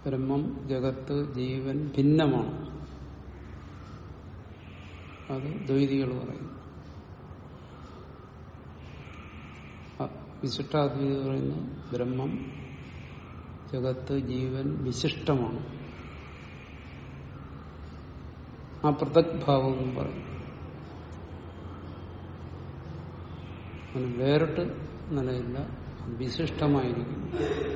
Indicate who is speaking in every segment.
Speaker 1: ബ്രഹ്മം ജഗത്ത് ജീവൻ ഭിന്നമാണ് അത് ദ്വൈതികൾ പറയുന്നു വിശിഷ്ടാദ്വൈതി പറയുന്നു ബ്രഹ്മം ജഗത്ത് ജീവൻ വിശിഷ്ടമാണ് ആ പൃഥക്ഭാവം എന്നും പറയും അങ്ങനെ വേറിട്ട് നിലയില്ല വിശിഷ്ടമായിരിക്കുന്നു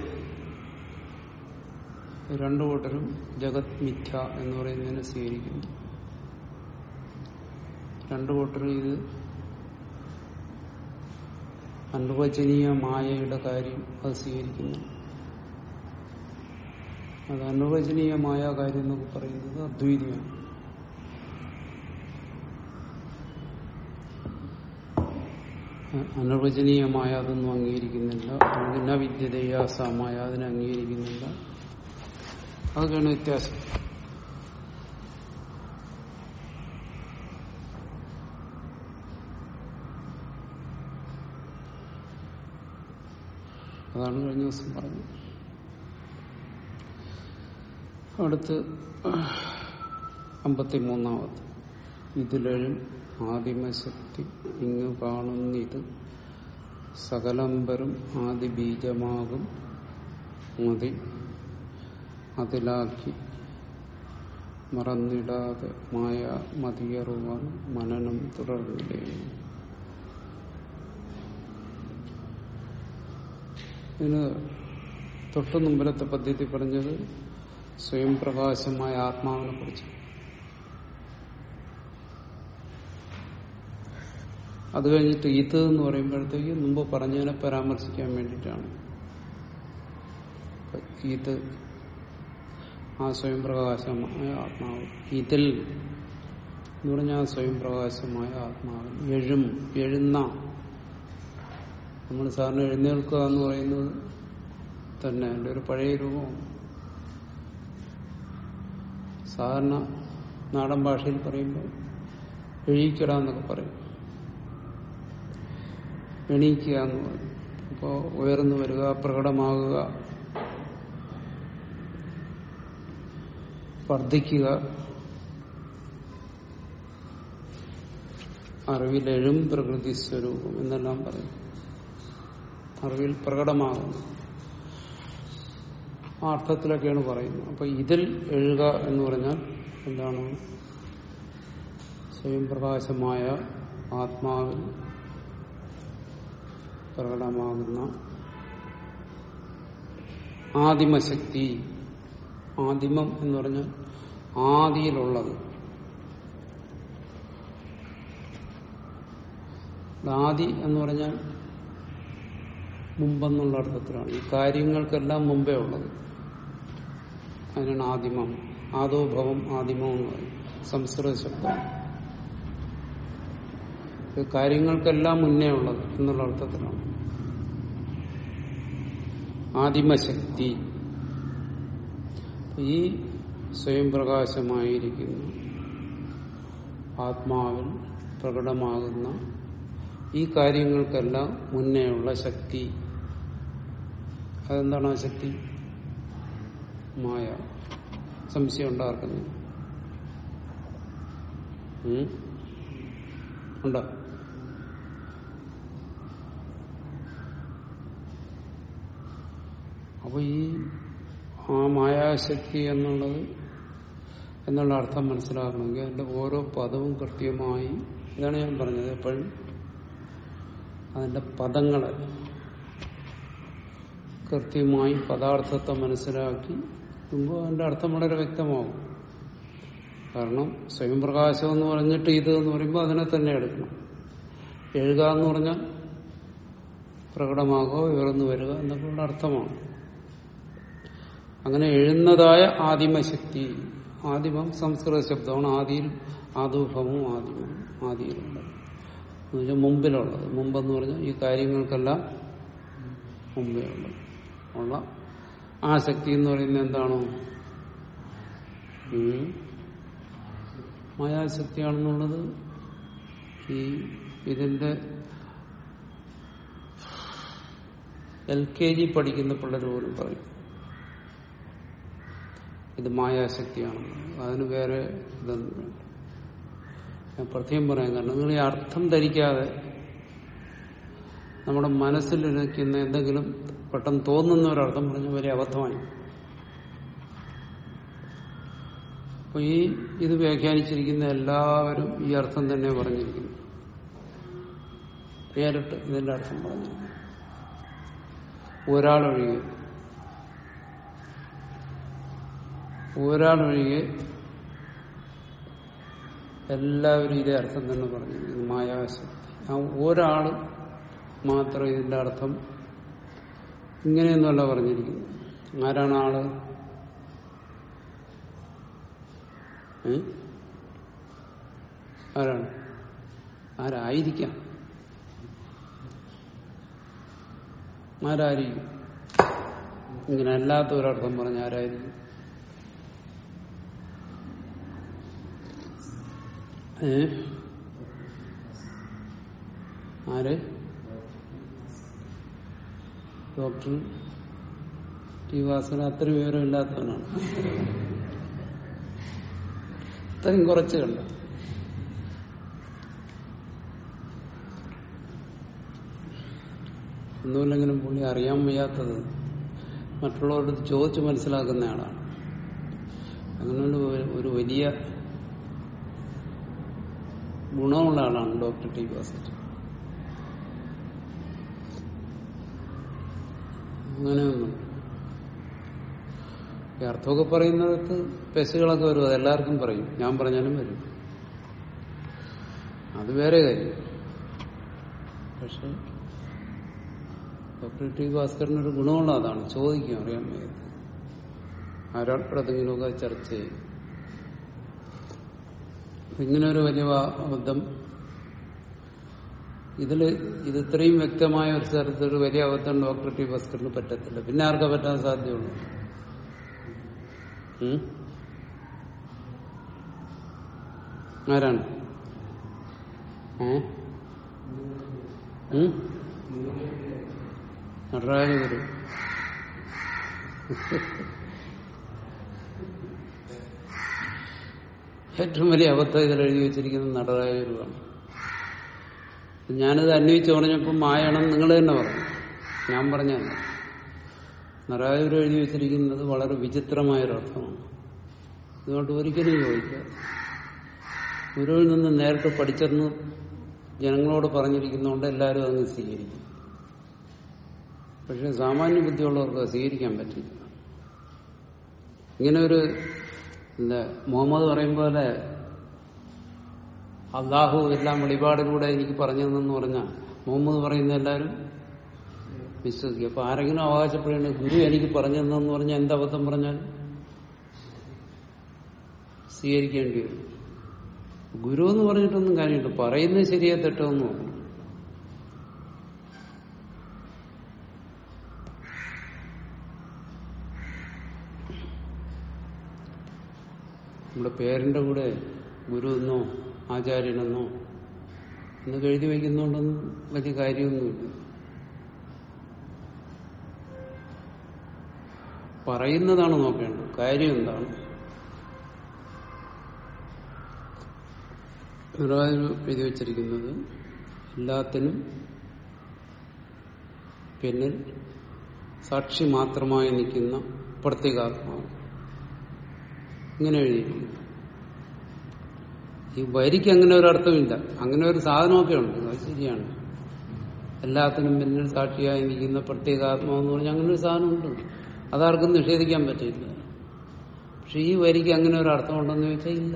Speaker 1: രണ്ടു കൂട്ടരും ജഗത് മിഥ്യ എന്ന് പറയുന്നതിനെ സ്വീകരിക്കുന്നു രണ്ടു കൂട്ടരും ഇത് അനുവചനീയ മായയുടെ കാര്യം അത് സ്വീകരിക്കുന്നു അത് അനുവചനീയമായ കാര്യം എന്നൊക്കെ പറയുന്നത് അദ്വൈതിയാണ് അനുവചനീയമായ അതൊന്നും അംഗീകരിക്കുന്നില്ല അല്ലെങ്കിൽ വിദ്യതയാസമായ അതിനെ അംഗീകരിക്കുന്നില്ല അതൊക്കെയാണ് വ്യത്യാസം അതാണ് കഴിഞ്ഞ ദിവസം പറഞ്ഞത് അടുത്ത് അമ്പത്തിമൂന്നാമത് ഇതിലും ആദിമശക്തി ഇങ്ങു കാണുന്നിത് സകലംബരും ആദിബീജമാകും മതി അതിലാക്കി മറന്നിടാതെ മായ മതിയറുവാൻ മനനം തുടർന്നില്ലേ ഇതിന് തൊട്ടു മുമ്പിലത്തെ പദ്ധതി പറഞ്ഞത് സ്വയം പ്രകാശമായ ആത്മാവിനെ കുറിച്ച് അത് കഴിഞ്ഞിട്ട് ഇത് എന്ന് പറയുമ്പോഴത്തേക്ക് മുമ്പ് പറഞ്ഞതിനെ പരാമർശിക്കാൻ വേണ്ടിയിട്ടാണ് ഇത് ആ സ്വയം പ്രകാശമായ ആത്മാവ് ഇതിൽ എന്ന് പറഞ്ഞാൽ സ്വയം പ്രകാശമായ ആത്മാവ് എഴും എഴുന്ന നമ്മൾ സാറിന് എഴുന്നേൽക്കുക എന്ന് പറയുന്നത് തന്നെ എൻ്റെ ഒരു പഴയ രൂപമാണ് സാധാരണ നാടൻ ഭാഷയിൽ പറയുമ്പോൾ എഴീക്കട എന്നൊക്കെ പറയും എണീക്കുക എന്ന് പറയും അപ്പോൾ ഉയർന്നു വരിക പ്രകടമാകുക വർദ്ധിക്കുക അറിവിലെഴും പ്രകൃതി സ്വരൂപം എന്നെല്ലാം പറയും അറിവിൽ പ്രകടമാകുന്നു ആ അർത്ഥത്തിലൊക്കെയാണ് പറയുന്നത് അപ്പൊ ഇതിൽ എഴുക എന്ന് പറഞ്ഞാൽ എന്താണ് സ്വയം പ്രകാശമായ ആത്മാവിൽ പ്രകടമാകുന്ന ആദിമശക്തി ആദിമം എന്ന് പറഞ്ഞാൽ ആദിയിലുള്ളത് ആദി എന്ന് പറഞ്ഞാൽ മുമ്പെന്നുള്ള അർത്ഥത്തിലാണ് ഈ കാര്യങ്ങൾക്കെല്ലാം മുമ്പേ ഉള്ളത് അതിനാണ് ആദിമം ആദോഭവം ആദിമം എന്ന് പറയും സംസ്കൃത ശബ്ദം ഇത് കാര്യങ്ങൾക്കെല്ലാം മുന്നേ ഉള്ളത് എന്നുള്ള അർത്ഥത്തിലാണ് ആദിമശക്തി ഈ സ്വയം പ്രകാശമായിരിക്കുന്ന ആത്മാവിൽ പ്രകടമാകുന്ന ഈ കാര്യങ്ങൾക്കെല്ലാം മുന്നേയുള്ള ശക്തി അതെന്താണ് ആ ശക്തി മായ സംശയം ഉണ്ടാക്കുന്നത് ഉണ്ടോ അപ്പൊ ഈ ആ മായാശക്തി എന്നുള്ളത് എന്നുള്ള അർത്ഥം മനസ്സിലാക്കണമെങ്കിൽ അതിന്റെ ഓരോ പദവും കൃത്യമായി ഇതാണ് ഞാൻ പറഞ്ഞത് എപ്പോഴും അതിന്റെ പദങ്ങളെ കൃത്യമായി പദാർത്ഥത്തെ മനസ്സിലാക്കി മുമ്പ് അതിന്റെ അർത്ഥം വളരെ വ്യക്തമാകും കാരണം സ്വയം പ്രകാശം എന്ന് പറഞ്ഞിട്ട് ഇത് എന്ന് പറയുമ്പോൾ അതിനെ തന്നെ എടുക്കണം എഴുക എന്ന് പറഞ്ഞാൽ പ്രകടമാകുക ഉയർന്നു വരിക എന്നൊക്കെയുള്ള അർത്ഥമാണ് അങ്ങനെ എഴുന്നതായ ആദിമശക്തി ആദിമം സംസ്കൃത ശബ്ദമാണ് ആദിയിൽ ആദുഭവവും ആദിമം ആദിയിലുള്ളത് എന്നുവെച്ചാൽ മുമ്പിലുള്ളത് മുമ്പെന്ന് പറഞ്ഞാൽ ഈ കാര്യങ്ങൾക്കെല്ലാം മുമ്പേ ഉള്ളത് ഉള്ള ആ ശക്തി എന്ന് പറയുന്നത് എന്താണോ മായാശക്തിയാണെന്നുള്ളത് ഈ ഇതിന്റെ എൽ കെ ജി പഠിക്കുന്ന പിള്ളേർ പോലും പറയും ഇത് മായാശക്തിയാണ് അതിന് വേറെ ഇതൊന്നും വേണ്ട ഞാൻ പ്രത്യേകം പറയാൻ കാരണം നിങ്ങൾ ഈ അർത്ഥം ധരിക്കാതെ നമ്മുടെ മനസ്സിൽ നിൽക്കുന്ന എന്തെങ്കിലും പെട്ടെന്ന് തോന്നുന്ന ഒരർത്ഥം പറഞ്ഞ വലിയ അബദ്ധമായി അപ്പൊ ഈ ഇത് വ്യാഖ്യാനിച്ചിരിക്കുന്ന എല്ലാവരും ഈ അർത്ഥം തന്നെ പറഞ്ഞിരിക്കുന്നു നേരിട്ട് ഇതിന്റെ അർത്ഥം പറഞ്ഞു ഒരാളൊഴികെ ഒരാളൊഴികെ എല്ലാവരും ഇതേ അർത്ഥം തന്നെ പറഞ്ഞു ഇത് മായാശക്തി ആ ഒരാള് മാത്രം ഇതിന്റെ അർത്ഥം ഇങ്ങനെയൊന്നുമല്ല പറഞ്ഞിരിക്കുന്നു ആരാണ് ആള് ഏ? ആരാണ് ആരായിരിക്കാം ആരായിരിക്കും ഇങ്ങനെ അല്ലാത്ത ഒരർത്ഥം പറഞ്ഞ ആരായിരിക്കും ഏ ആര് ഡോക്ടർ ടി വാസന അത്ര വിവരമില്ലാത്തവനാണ് ഇത്രയും കുറച്ച് കണ്ട ഒന്നുമില്ലെങ്കിലും പുള്ളി അറിയാൻ വയ്യാത്തത് മറ്റുള്ളവരുടെ അടുത്ത് ചോദിച്ച് മനസ്സിലാക്കുന്ന ആളാണ് അങ്ങനെ ഒരു ഒരു വലിയ ഗുണമുള്ള ആളാണ് ഡോക്ടർ ടി ബാസറ്റ് അങ്ങനെയൊന്നും ഈ അർത്ഥമൊക്കെ പറയുന്നിടത്ത് പെശുകളൊക്കെ വരും അത് എല്ലാവർക്കും പറയും ഞാൻ പറഞ്ഞാലും വരും അത് വേറെ കാര്യം പക്ഷെ ഡോക്ടർ ടി ഭാസ്കറിന് ഒരു ഗുണമുള്ള അതാണ് ചോദിക്കും അറിയാൻ വയ്യത് ആരോടെങ്കിലുമൊക്കെ ചർച്ച ചെയ്യും ഇങ്ങനെ ഒരു വലിയ വാ- അബദ്ധം ഇതില് ഇത് ഇത്രയും വ്യക്തമായ ഒരു സ്ഥലത്ത് ഒരു വലിയ അബദ്ധം ഡോക്ടർ ടി ഭാസ്കറിന് പറ്റത്തില്ല പിന്നെ ആർക്കാ പറ്റാൻ സാധ്യതയുള്ളൂ ഉം? ആരാണ് ഏ ഉം? നടരാജ ഗുരു ഏറ്റവും വലിയ അബദ്ധം ഇതിൽ എഴുതി വെച്ചിരിക്കുന്നത് നടരാജ ഗുരുവാണ് ഞാനിത് അന്വയിച്ച് പറഞ്ഞപ്പോൾ മായണം നിങ്ങൾ തന്നെ പറഞ്ഞു ഞാൻ പറഞ്ഞല്ല നടരാജ ഗുരു എഴുതി വെച്ചിരിക്കുന്നത് വളരെ വിചിത്രമായൊരർത്ഥമാണ് ഇതുകൊണ്ട് ഒരിക്കലും ചോദിക്കുക ഗുരുവിൽ നിന്ന് നേരിട്ട് പഠിച്ചെന്ന് ജനങ്ങളോട് പറഞ്ഞിരിക്കുന്നതുകൊണ്ട് എല്ലാവരും അങ്ങ് സ്വീകരിക്കും പക്ഷെ സാമാന്യ ബുദ്ധിയുള്ളവർക്ക് അത് സ്വീകരിക്കാൻ പറ്റില്ല ഇങ്ങനെ ഒരു എന്താ മുഹമ്മദ് പറയും പോലെ അള്ളാഹു എല്ലാം വെളിപാടിലൂടെ എനിക്ക് പറഞ്ഞു തന്നെന്ന് പറഞ്ഞാൽ മുഹമ്മദ് പറയുന്ന എല്ലാവരും വിശ്വസിക്കും അപ്പൊ ആരെങ്കിലും അവകാശപ്പെടുന്നത് ഗുരു എനിക്ക് പറഞ്ഞു തന്നെന്ന് പറഞ്ഞാൽ എന്ത് അബദ്ധം പറഞ്ഞാൽ സ്വീകരിക്കേണ്ടി വരും ഗുരു എന്ന് പറഞ്ഞിട്ടൊന്നും കാര്യമില്ല പറയുന്നത് ശരിയാ തെറ്റോ എന്ന് നോക്കണം നമ്മുടെ പേരിന്റെ കൂടെ ഗുരു എന്നോ ആചാര്യനെന്നോ എന്നൊക്കെ എഴുതി വയ്ക്കുന്നതുകൊണ്ടൊന്നും വലിയ കാര്യമൊന്നുമില്ല പറയുന്നതാണ് നോക്കേണ്ടത് കാര്യം എന്താണ് ഗുരുവായൂർ എഴുതി വച്ചിരിക്കുന്നത് എല്ലാത്തിനും പിന്നിൽ സാക്ഷി മാത്രമായി നിൽക്കുന്ന പ്രത്യേകാത്മാവ് ഇങ്ങനെ എഴുതിയിരിക്കുന്നു ഈ വരിക്ക് അങ്ങനെ ഒരു അർത്ഥമില്ല അങ്ങനെ ഒരു സാധനമൊക്കെ ഉണ്ട് അത് ശരിയാണ് എല്ലാത്തിനും പിന്നിൽ സാക്ഷിയായി നിൽക്കുന്ന പ്രത്യേകാത്മാവെന്ന് പറഞ്ഞാൽ അങ്ങനെ ഒരു സാധനമുണ്ട് അതാർക്കും നിഷേധിക്കാൻ പറ്റില്ല പക്ഷെ ഈ വരിക്ക് അങ്ങനെ ഒരു അർത്ഥമുണ്ടെന്ന് ചോദിച്ചാൽ ഇല്ല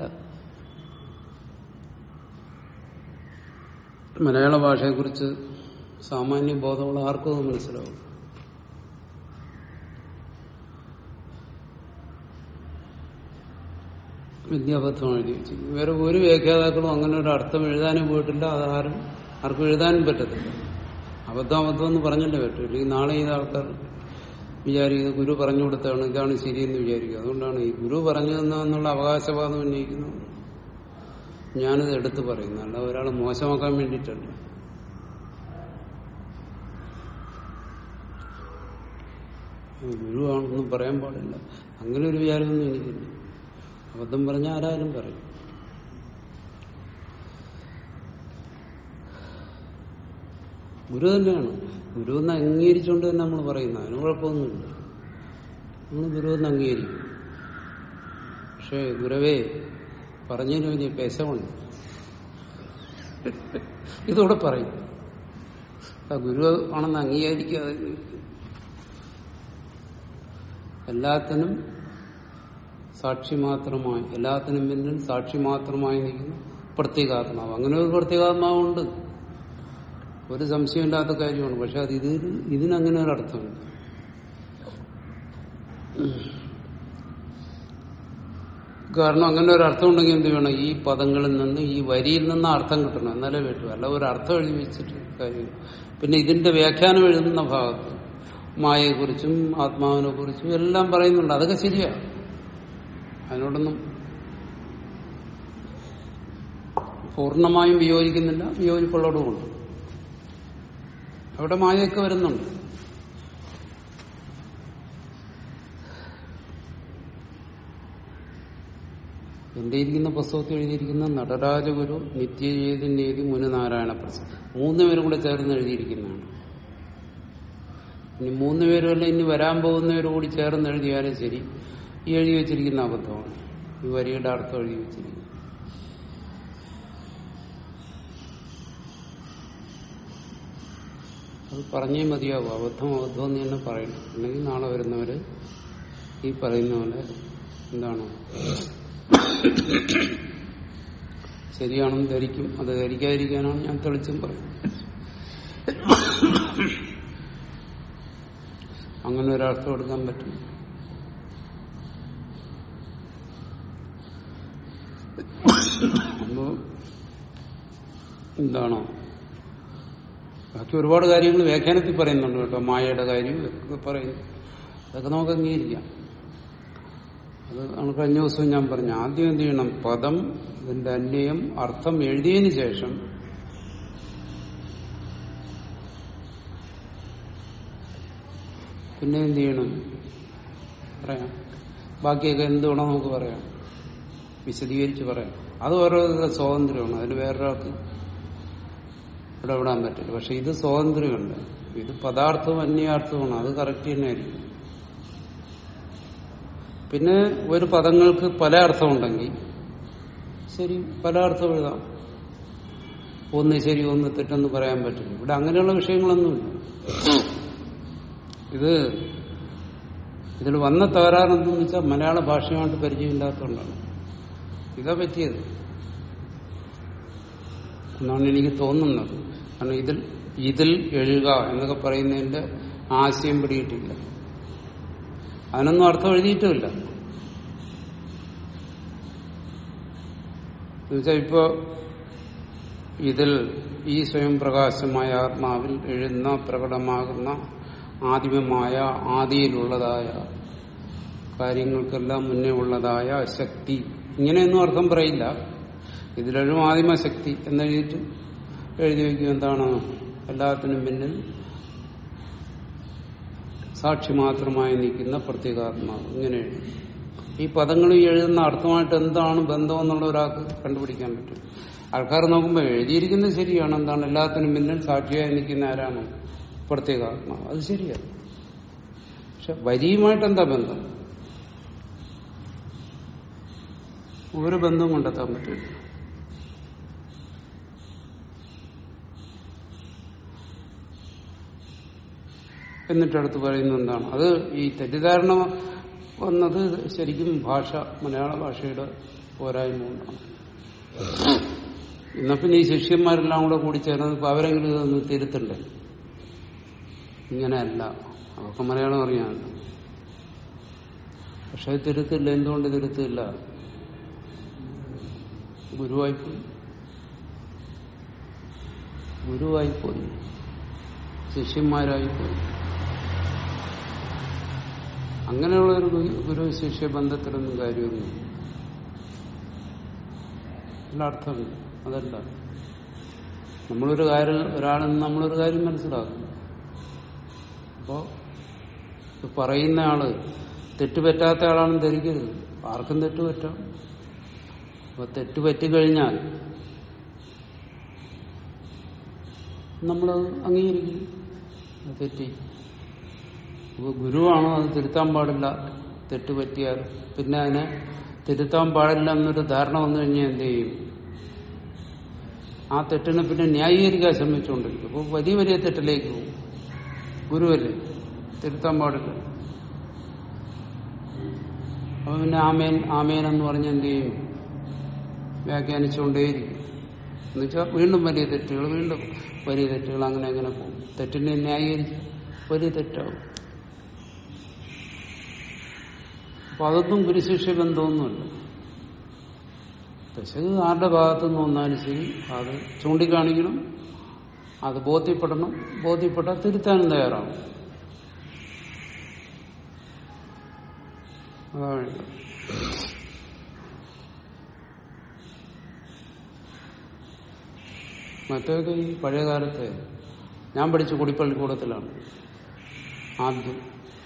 Speaker 1: മലയാള ഭാഷയെക്കുറിച്ച് സാമാന്യ ബോധമുള്ള ആർക്കും അത് മനസ്സിലാവും വിദ്യാബദ്ധമാണ് എഴുതി വെച്ചിരിക്കുന്നത് വേറെ ഒരു വ്യാഖ്യാതാക്കളും അങ്ങനെ ഒരു അർത്ഥം എഴുതാനും പോയിട്ടില്ല അത് ആരും ആർക്കും എഴുതാനും പറ്റത്തില്ല അബദ്ധം അബദ്ധം എന്ന് പറഞ്ഞല്ലേ പറ്റും അല്ലെങ്കിൽ നാളെ ഈ ആൾക്കാർ വിചാരിക്കുന്നത് ഗുരു പറഞ്ഞു കൊടുത്താണ് ഇതാണ് ശരിയെന്ന് വിചാരിക്കുക അതുകൊണ്ടാണ് ഈ ഗുരു പറഞ്ഞു തന്നെന്നുള്ള അവകാശവാദം ഉന്നയിക്കുന്നത് ഞാനിത് എടുത്തു പറയുന്നു അല്ല ഒരാളെ മോശമാക്കാൻ വേണ്ടിയിട്ടല്ല ഗുരുവാണെന്നും പറയാൻ പാടില്ല അങ്ങനെ ഒരു വിചാരമൊന്നും എനിക്കില്ല അബദ്ധം പറഞ്ഞാൽ ആരായാലും പറയും ഗുരു തന്നെയാണ് ഗുരു എന്ന് അംഗീകരിച്ചുകൊണ്ട് തന്നെ നമ്മൾ പറയുന്നത് അതിന് കുഴപ്പമൊന്നുമില്ല നമ്മൾ ഗുരു എന്ന് അംഗീകരിക്കും പക്ഷേ ഗുരുവേ പറഞ്ഞതിന് വലിയ പെശമുണ്ട് ഇതോടെ പറയും ആ ഗുരു ആണെന്ന് അംഗീകരിക്കാതെ എല്ലാത്തിനും സാക്ഷി മാത്രമായി എല്ലാത്തിനും പിന്നിൽ സാക്ഷി മാത്രമായി നിൽക്കുന്ന പ്രത്യേകാത്മാവ് അങ്ങനെ ഒരു പ്രത്യേകാത്മാവുണ്ട് ഒരു സംശയമില്ലാത്ത കാര്യമാണ് പക്ഷെ അത് ഇതിന് ഇതിനങ്ങനെ ഒരു അർത്ഥമുണ്ട് കാരണം അങ്ങനെ ഒരു അർത്ഥം ഉണ്ടെങ്കിൽ എന്ത് വേണം ഈ പദങ്ങളിൽ നിന്ന് ഈ വരിയിൽ നിന്ന് അർത്ഥം കിട്ടണം എന്നാലേ പറ്റൂ അല്ല ഒരു അർത്ഥം എഴുതി വെച്ചിട്ട് കാര്യം പിന്നെ ഇതിന്റെ വ്യാഖ്യാനം എഴുതുന്ന ഭാഗത്ത് മായയെക്കുറിച്ചും ആത്മാവിനെ കുറിച്ചും എല്ലാം പറയുന്നുണ്ട് അതൊക്കെ ശരിയാണ് അതിനോടൊന്നും പൂർണ്ണമായും വിയോജിക്കുന്നില്ല വിയോജിപ്പുള്ളതുകൊണ്ട് അവിടെ മായയൊക്കെ വരുന്നുണ്ട് എന്റെ ഇരിക്കുന്ന പുസ്തകത്തിൽ എഴുതിയിരിക്കുന്ന നടരാജഗുരു നിത്യചേതന്യേതി മുനുനാരായണ പ്രസാദ് മൂന്ന് പേരും കൂടെ ചേർന്ന് എഴുതിയിരിക്കുന്നതാണ് ഇനി മൂന്ന് പേരുമല്ല ഇനി വരാൻ പോകുന്നവരും കൂടി ചേർന്ന് എഴുതിയാലും ശരി ഈ എഴുതി വെച്ചിരിക്കുന്ന അബദ്ധമാണ് ഈ വരിയുടെ അർത്ഥം എഴുതി വെച്ചിരിക്കുന്നത് അത് പറഞ്ഞേ മതിയാവും അബദ്ധം അബദ്ധം എന്ന് തന്നെ പറയണം അല്ലെങ്കിൽ നാളെ വരുന്നവര് ഈ പറയുന്ന പോലെ എന്താണ് ശരിയാണെന്ന് ധരിക്കും അത് ധരിക്കാതിരിക്കാനാണ് ഞാൻ തെളിച്ചും പറയും അങ്ങനെ ഒരർത്ഥം എടുക്കാൻ പറ്റും അപ്പോ എന്താണോ ബാക്കി ഒരുപാട് കാര്യങ്ങൾ വ്യാഖ്യാനത്തിൽ പറയുന്നുണ്ട് കേട്ടോ മായയുടെ കാര്യം ഒക്കെ പറയുന്നു അതൊക്കെ നമുക്ക് അംഗീകരിക്കാം അത് ആണ് കഴിഞ്ഞ ദിവസം ഞാൻ പറഞ്ഞു ആദ്യം എന്ത് ചെയ്യണം പദം ഇതിന്റെ അന്വയം അർത്ഥം എഴുതിയതിനു ശേഷം പിന്നെ എന്ത് ചെയ്യണം പറയാം ബാക്കിയൊക്കെ എന്ത് വേണോ നമുക്ക് പറയാം വിശദീകരിച്ച് പറയാം അത് ഓരോരുത്തരുടെ സ്വാതന്ത്ര്യമാണ് അതിന് വേറൊരാൾക്ക് ഇവിടെ വിടാൻ പറ്റില്ല പക്ഷെ ഇത് സ്വാതന്ത്ര്യമുണ്ട് ഇത് പദാർത്ഥവും അന്യാർത്ഥവുമാണ് അത് കറക്റ്റ് തന്നെ ആയിരിക്കും പിന്നെ ഒരു പദങ്ങൾക്ക് പല അർത്ഥമുണ്ടെങ്കിൽ ശരി പല അർത്ഥം എഴുതാം ഒന്ന് ശരി ഒന്ന് തെറ്റെന്ന് പറയാൻ പറ്റില്ല ഇവിടെ അങ്ങനെയുള്ള വിഷയങ്ങളൊന്നുമില്ല ഇത് ഇതിൽ വന്ന തകരാറെന്തെന്ന് വെച്ചാൽ മലയാള ഭാഷയുമായിട്ട് പരിചയമില്ലാത്തതുകൊണ്ടാണ് ഇതാ പറ്റിയത് എന്നാണ് എനിക്ക് തോന്നുന്നത് കാരണം ഇതിൽ ഇതിൽ എഴുക എന്നൊക്കെ പറയുന്നതിന്റെ ആശയം പിടിയിട്ടില്ല അതിനൊന്നും അർത്ഥം എഴുതിയിട്ടുമില്ല എന്നുവെച്ചാൽ ഇപ്പോ ഇതിൽ ഈ സ്വയം പ്രകാശമായ ആത്മാവിൽ എഴുന്ന പ്രകടമാകുന്ന ആദിമമായ ആദിയിലുള്ളതായ കാര്യങ്ങൾക്കെല്ലാം മുന്നേ ഉള്ളതായ ശക്തി ഇങ്ങനെയൊന്നും അർത്ഥം പറയില്ല ഇതിലൊഴും ആദിമശക്തി എന്നെഴുതിയിട്ട് എഴുതി വയ്ക്കും എന്താണ് എല്ലാത്തിനും പിന്നിൽ സാക്ഷി മാത്രമായി നിൽക്കുന്ന പ്രത്യേകാത്മാവ് ഇങ്ങനെ എഴുതും ഈ പദങ്ങൾ ഈ എഴുതുന്ന അർത്ഥമായിട്ട് എന്താണ് ബന്ധം എന്നുള്ള ഒരാൾക്ക് കണ്ടുപിടിക്കാൻ പറ്റും ആൾക്കാർ നോക്കുമ്പോൾ എഴുതിയിരിക്കുന്നത് ശരിയാണ് എന്താണ് എല്ലാത്തിനും പിന്നിൽ സാക്ഷിയായി നിൽക്കുന്ന ആരാണ് പ്രത്യേകാത്മാവ് അത് ശരിയാണ് പക്ഷെ വരിയുമായിട്ട് എന്താ ബന്ധം ഒരു ബന്ധവും കണ്ടെത്താൻ പറ്റില്ല എന്നിട്ടടുത്ത് പറയുന്നത് എന്താണ് അത് ഈ തെറ്റിദ്ധാരണ വന്നത് ശരിക്കും ഭാഷ മലയാള ഭാഷയുടെ പോരായ്മ കൊണ്ടാണ് എന്നാ പിന്നെ ഈ ശിഷ്യന്മാരെല്ലാം കൂടെ കൂടി ചേർന്ന് ഇപ്പൊ അവരെങ്കിലും ഇതൊന്ന് തിരുത്തണ്ടേ ഇങ്ങനെയല്ല അവർക്ക് മലയാളം അറിയാമല്ലോ പക്ഷെ അത് തിരുത്തില്ല എന്തുകൊണ്ട് തിരുത്തില്ല ഗുരുവായിപ്പോയി ഗുരുവായിപ്പോയി ശിഷ്യന്മാരായിപ്പോയി അങ്ങനെയുള്ള ഒരു ഗുരു ശിഷ്യ ബന്ധത്തിലൊന്നും കാര്യമൊന്നും അല്ല അർത്ഥമില്ല അതല്ല നമ്മളൊരു കാര്യം ഒരാളിൽ നിന്ന് നമ്മളൊരു കാര്യം മനസ്സിലാക്കും അപ്പോ ഇത് പറയുന്ന ആള് തെറ്റുപറ്റാത്ത ആളാണെന്ന് ധരിക്കരുത് ആർക്കും തെറ്റുപറ്റാം അപ്പൊ തെറ്റുപറ്റിക്കഴിഞ്ഞാൽ നമ്മൾ അംഗീകരിക്കും അത് തെറ്റി അപ്പൊ ഗുരുവാണോ അത് തിരുത്താൻ പാടില്ല തെറ്റുപറ്റിയാൽ പിന്നെ അതിനെ തിരുത്താൻ പാടില്ല എന്നൊരു ധാരണ വന്നു കഴിഞ്ഞാൽ എന്ത് ചെയ്യും ആ തെറ്റിനെ പിന്നെ ന്യായീകരിക്കാൻ ശ്രമിച്ചുകൊണ്ടിരിക്കും അപ്പോൾ വലിയ വലിയ തെറ്റിലേക്ക് പോകും ഗുരുവല്ലേ തിരുത്താൻ പാടില്ല അപ്പൊ പിന്നെ ആമേൻ ആമേൻ എന്ന് പറഞ്ഞ് എന്ത് ചെയ്യും വ്യാഖ്യാനിച്ചുകൊണ്ടേയിരിക്കും എന്നുവെച്ചാൽ വീണ്ടും വലിയ തെറ്റുകൾ വീണ്ടും വലിയ തെറ്റുകൾ അങ്ങനെ അങ്ങനെ പോകും തെറ്റിനെ ന്യായീകരിച്ച് വലിയ തെറ്റാവും അപ്പൊ അതൊന്നും ഗുരുശിഷ്യ ബന്ധമൊന്നുമല്ല പക്ഷേ ആരുടെ ഭാഗത്തുനിന്ന് വന്നാലും ശരി അത് ചൂണ്ടിക്കാണിക്കണം അത് ബോധ്യപ്പെടണം ബോധ്യപ്പെട്ടാൽ തിരുത്താനും തയ്യാറാവും അതാ വേണ്ടത് മറ്റൊക്കെ ഈ പഴയ കാലത്ത് ഞാൻ പഠിച്ച കുടിപ്പള്ളിക്കൂടത്തിലാണ് ആദ്യം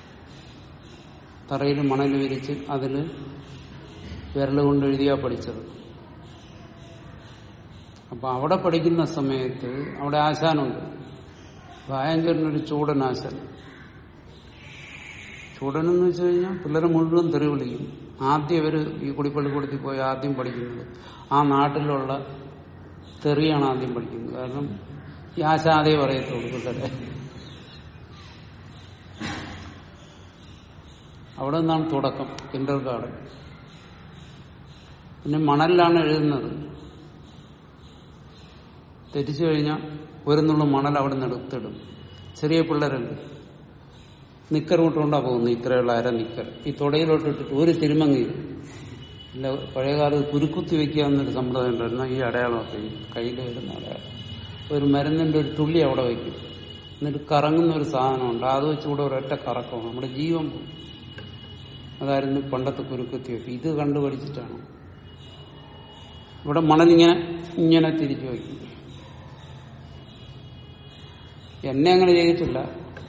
Speaker 1: തറയിൽ മണൽ വിരിച്ച് അതിൽ വിരൽ കൊണ്ട് എഴുതിയാ പഠിച്ചത് അപ്പൊ അവിടെ പഠിക്കുന്ന സമയത്ത് അവിടെ ആശാനുണ്ട് ഭയങ്കരനൊരു ചൂടൻ ആശാൻ ചൂടനെന്ന് വെച്ച് കഴിഞ്ഞാൽ പിള്ളേരെ മുഴുവൻ തെറി വിളിക്കും ആദ്യം ഇവർ ഈ കുടിപ്പള്ളിക്കൂടത്തിൽ പോയി ആദ്യം പഠിക്കുന്നത് ആ നാട്ടിലുള്ള തെറിയാണ് ആദ്യം പഠിക്കുന്നത് കാരണം ഈ ആശാദേ പറയത്തുള്ളൂ പിള്ളേരെ അവിടെ നിന്നാണ് തുടക്കം കിൻഡർ ഗാർഡൻ പിന്നെ മണലിലാണ് എഴുതുന്നത് തെറ്റിച്ചു കഴിഞ്ഞാൽ ഒരു നുള്ള മണൽ അവിടെ നിന്ന് എടുത്തിടും ചെറിയ പിള്ളേരല്ലേ നിക്കർ വിട്ടുകൊണ്ടാ പോകുന്നത് ഇത്രയുള്ള അര നിക്കർ ഈ തുടയിലോട്ടിട്ടിട്ട് ഒരു തിരുമങ്ങി ഇല്ല പഴയകാലത്ത് കുരുക്കുത്തി വെക്കുക എന്നൊരു സമ്പ്രദായം ഉണ്ടായിരുന്നു ഈ അടയാളമൊക്കെ ഈ കയ്യിൽ വരുന്ന അടയാളം ഒരു മരുന്നിന്റെ ഒരു തുള്ളി അവിടെ വയ്ക്കും എന്നിട്ട് കറങ്ങുന്ന ഒരു സാധനമുണ്ട് അത് വെച്ചുകൂടെ ഒരൊറ്റ കറക്കമാണ് നമ്മുടെ ജീവൻ പോകും അതായിരുന്നു പണ്ടത്തെ കുരുക്കുത്തി വെക്കുക ഇത് കണ്ടു പഠിച്ചിട്ടാണ് ഇവിടെ മണലിങ്ങനെ ഇങ്ങനെ തിരിച്ചു വയ്ക്കും എന്നെ അങ്ങനെ ചെയ്തിട്ടില്ല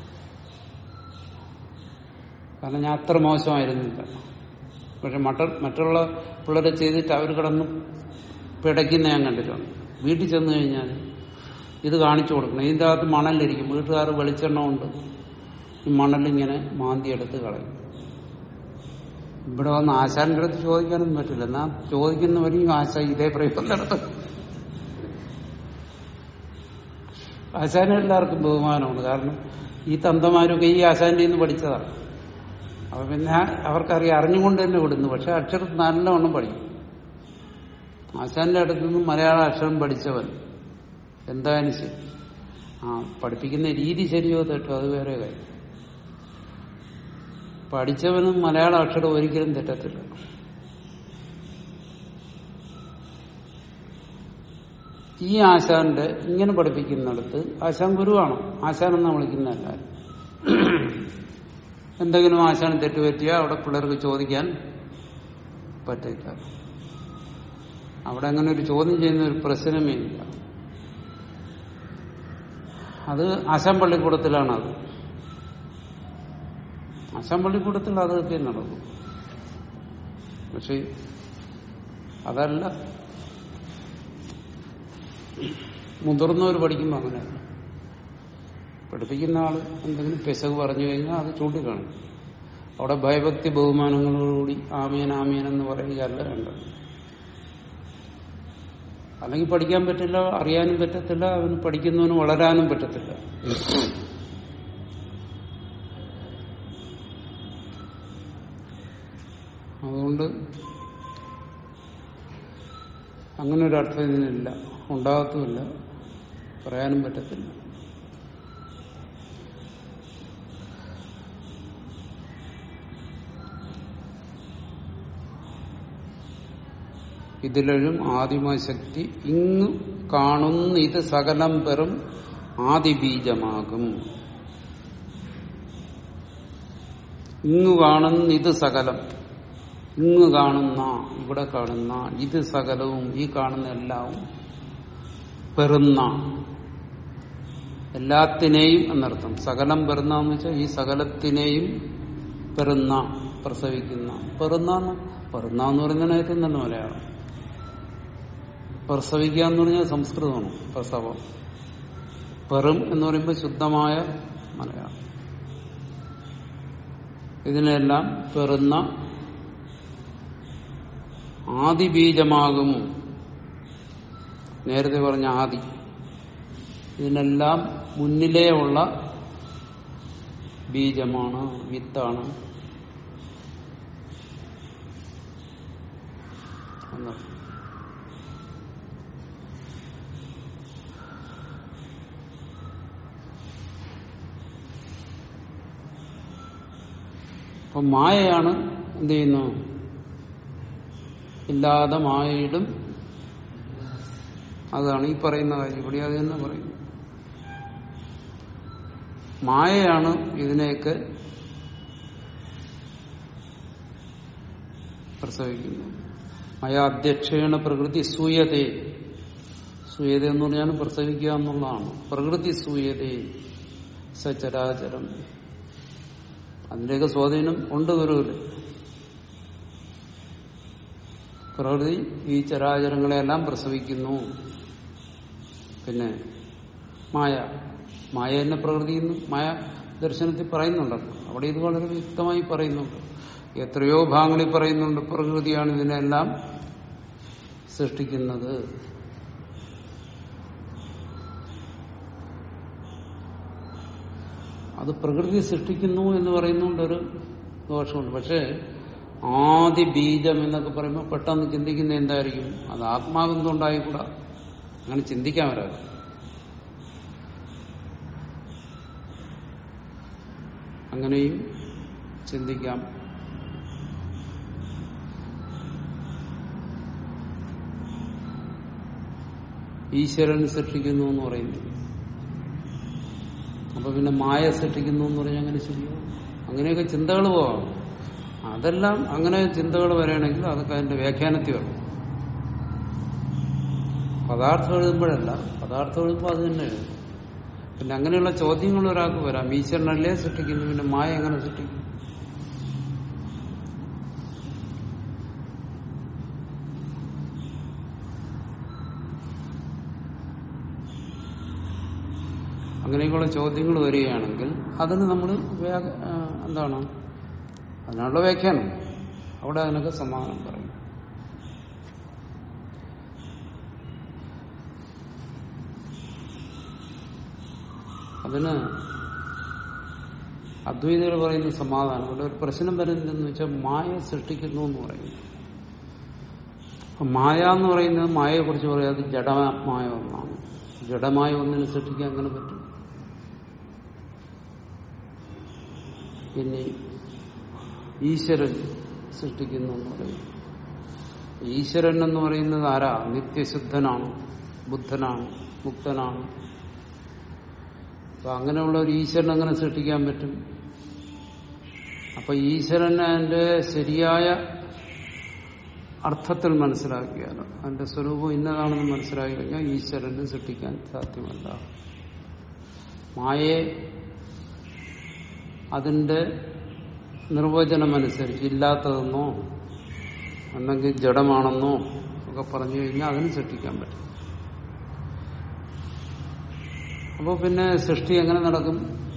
Speaker 1: കാരണം ഞാൻ അത്ര മോശമായിരുന്നില്ല പക്ഷെ മറ്റ മറ്റുള്ള പിള്ളേരെ ചെയ്തിട്ട് അവർ കിടന്ന് പിടയ്ക്കുന്ന ഞാൻ കണ്ടിട്ടുണ്ട് വീട്ടിൽ ചെന്ന് കഴിഞ്ഞാൽ ഇത് കാണിച്ചു കൊടുക്കണം ഇതിൻ്റെ അകത്ത് മണലിരിക്കും വീട്ടുകാർ വെളിച്ചെണ്ണ കൊണ്ട് ഈ മണലിങ്ങനെ മാന്തിയെടുത്ത് കളയും ഇവിടെ വന്ന് ആശാന്റെ അടുത്ത് ചോദിക്കാനൊന്നും പറ്റില്ല എന്നാ ചോദിക്കുന്നവരെയും ആശ ഇതേ പ്രയോഗം നടത്തും ആശാന് എല്ലാവർക്കും ബഹുമാനമുണ്ട് കാരണം ഈ തന്തമാരൊക്കെ ഈ ആശാന്റെ നിന്ന് പഠിച്ചതാണ് അപ്പൊ പിന്നെ അവർക്കറിയാം അറിഞ്ഞുകൊണ്ട് തന്നെ വിടുന്നു പക്ഷെ അക്ഷരം നല്ലവണ്ണം പഠിക്കും ആശാന്റെ അടുത്ത് നിന്ന് മലയാള അക്ഷരം പഠിച്ചവൻ എന്തായാലും ശരി ആ പഠിപ്പിക്കുന്ന രീതി ശരിയോ തെറ്റോ അത് വേറെ കാര്യം പഠിച്ചവനും മലയാള അക്ഷരം ഒരിക്കലും തെറ്റത്തില്ല ഈ ആശാന്റെ ഇങ്ങനെ പഠിപ്പിക്കുന്നിടത്ത് ആശാൻ ഗുരുവാണ് ആശാൻ എന്നാ വിളിക്കുന്നതല്ല എന്തെങ്കിലും ആശാൻ തെറ്റുപറ്റിയാൽ അവിടെ പിള്ളേർക്ക് ചോദിക്കാൻ പറ്റില്ല അവിടെ അങ്ങനെ ഒരു ചോദ്യം ചെയ്യുന്ന ഒരു പ്രശ്നമേ ഇല്ല അത് ആശാൻ പള്ളിക്കൂടത്തിലാണ് അത് ആശാൻ പള്ളിക്കൂടത്തിൽ അതൊക്കെ നടക്കും പക്ഷെ അതല്ല മുതിർന്നവർ പഠിക്കുമ്പോൾ അങ്ങനെയല്ല പഠിപ്പിക്കുന്ന ആള് എന്തെങ്കിലും പെശക് പറഞ്ഞു കഴിഞ്ഞാൽ അത് ചൂണ്ടിക്കാണും അവിടെ ഭയഭക്തി ബഹുമാനങ്ങളോടുകൂടി ആമീൻ ആമീൻ എന്ന് പറയുകയല്ല വേണ്ടത് അല്ലെങ്കിൽ പഠിക്കാൻ പറ്റില്ല അറിയാനും പറ്റത്തില്ല അവന് പഠിക്കുന്നവന് വളരാനും പറ്റത്തില്ല അതുകൊണ്ട് അങ്ങനെ ഒരു അർത്ഥം ഇതിനില്ല ഉണ്ടാകത്തുമില്ല പറയാനും പറ്റത്തില്ല ഇതിലും ആദിമശക്തി ഇങ്ങു കാണുന്ന ഇത് സകലം പെറും ആദിബീജമാകും ഇങ്ങു കാണുന്ന ഇത് സകലം ഇങ്ങ് കാണുന്ന ഇവിടെ കാണുന്ന ഇത് സകലവും ഈ കാണുന്ന എല്ലാവും പെറുന്ന എല്ലാത്തിനെയും എന്നർത്ഥം സകലം പെറുന്ന എന്ന് വെച്ചാൽ ഈ സകലത്തിനെയും പെറുന്ന പ്രസവിക്കുന്ന പെറുന്ന പെറുന്ന എന്ന് പറയുന്നതിന് ഏറ്റവും നല്ല മലയാളം പ്രസവിക്കുക എന്ന് പറഞ്ഞാൽ സംസ്കൃതമാണ് പ്രസവം പെറും എന്ന് പറയുമ്പോൾ ശുദ്ധമായ മലയാളം ഇതിനെല്ലാം പെറുന്ന ആദിബീജമാകും നേരത്തെ പറഞ്ഞ ആദി ഇതിനെല്ലാം മുന്നിലേ ഉള്ള ബീജമാണ് വിത്താണ് എന്നർത്ഥം. അപ്പൊ മായയാണ് എന്ത് ചെയ്യുന്നു ഇല്ലാതെ മായയിടും അതാണ് ഈ പറയുന്ന കാര്യം ഇവിടെ അത് തന്നെ പറയുന്നു മായയാണ് ഇതിനെയൊക്കെ പ്രസവിക്കുന്നത് മയ അധ്യക്ഷേണ പ്രകൃതി സൂയതേ സൂയത എന്ന് പറഞ്ഞാൽ പ്രസവിക്കുക എന്നുള്ളതാണ് പ്രകൃതി സൂയതേ സചരാചരം അതിന്റെയൊക്കെ സ്വാധീനം ഉണ്ട് ഗുരുവില് പ്രകൃതി ഈ ചരാചരങ്ങളെല്ലാം പ്രസവിക്കുന്നു പിന്നെ മായ മായ എന്നെ പ്രകൃതി എന്ന് മായ ദർശനത്തിൽ പറയുന്നുണ്ടല്ലോ അവിടെ ഇത് വളരെ വ്യക്തമായി പറയുന്നുണ്ട് എത്രയോ ഭാഗങ്ങളിൽ പറയുന്നുണ്ട് പ്രകൃതിയാണ് ഇതിനെല്ലാം സൃഷ്ടിക്കുന്നത് അത് പ്രകൃതി സൃഷ്ടിക്കുന്നു എന്ന് പറയുന്നതുകൊണ്ട് ഒരു ദോഷമുണ്ട് പക്ഷേ ആദി ബീജം എന്നൊക്കെ പറയുമ്പോൾ പെട്ടെന്ന് ചിന്തിക്കുന്ന എന്തായിരിക്കും അത് ആത്മാവെന്തുണ്ടായിക്കൂടാ അങ്ങനെ ചിന്തിക്കാൻ വരാതെ അങ്ങനെയും ചിന്തിക്കാം ഈശ്വരൻ സൃഷ്ടിക്കുന്നു എന്ന് പറയുന്നു അപ്പൊ പിന്നെ മായ സൃഷ്ടിക്കുന്നു എന്ന് പറഞ്ഞാൽ അങ്ങനെ ശരിയോ അങ്ങനെയൊക്കെ ചിന്തകൾ പോവാം അതെല്ലാം അങ്ങനെ ചിന്തകൾ വരികയാണെങ്കിൽ അതൊക്കെ അതിന്റെ വ്യാഖ്യാനത്തിൽ വരും പദാർത്ഥം എഴുതുമ്പോഴല്ല പദാർത്ഥം എഴുതുമ്പോൾ അത് തന്നെ എഴുതും പിന്നെ അങ്ങനെയുള്ള ചോദ്യങ്ങൾ ഒരാൾക്ക് വരാം ഈശ്വരനല്ലേ സൃഷ്ടിക്കുന്നു പിന്നെ മായ എങ്ങനെ സൃഷ്ടിക്കും അങ്ങനെയൊക്കെയുള്ള ചോദ്യങ്ങൾ വരികയാണെങ്കിൽ അതിന് നമ്മൾ എന്താണ് അതിനുള്ള വ്യാഖ്യാനം അവിടെ അതിനൊക്കെ സമാധാനം പറയും അതിന് അദ്വൈതികൾ പറയുന്ന സമാധാനം ഇവിടെ ഒരു പ്രശ്നം വരുന്നതെന്ന് വെച്ചാൽ മായ സൃഷ്ടിക്കുന്നു എന്ന് പറയുന്നു അപ്പൊ മായ എന്ന് പറയുന്നത് മായയെ കുറിച്ച് പറയാം അത് ജഡമായ ഒന്നാണ് ജഡമായ ഒന്നിനെ സൃഷ്ടിക്കാൻ അങ്ങനെ പറ്റും പിന്നെ ഈശ്വരൻ സൃഷ്ടിക്കുന്നു എന്ന് പറയും ഈശ്വരൻ എന്ന് പറയുന്നത് ആരാ നിത്യശുദ്ധനാണ് ബുദ്ധനാണ് മുക്തനാണ് അപ്പൊ അങ്ങനെയുള്ള ഒരു ഈശ്വരൻ അങ്ങനെ സൃഷ്ടിക്കാൻ പറ്റും അപ്പൊ ഈശ്വരനെ അതിന്റെ ശരിയായ അർത്ഥത്തിൽ മനസ്സിലാക്കിയാൽ അതിന്റെ സ്വരൂപം ഇന്നതാണെന്ന് മനസ്സിലാക്കി കഴിഞ്ഞാൽ ഈശ്വരനെ സൃഷ്ടിക്കാൻ സാധ്യമല്ല മായയെ അതിന്റെ നിർവചനമനുസരിച്ച് ഇല്ലാത്തതെന്നോ അല്ലെങ്കിൽ ജഡമാണെന്നോ ഒക്കെ പറഞ്ഞു കഴിഞ്ഞാൽ അതിന് സൃഷ്ടിക്കാൻ പറ്റും അപ്പോൾ പിന്നെ സൃഷ്ടി എങ്ങനെ നടക്കും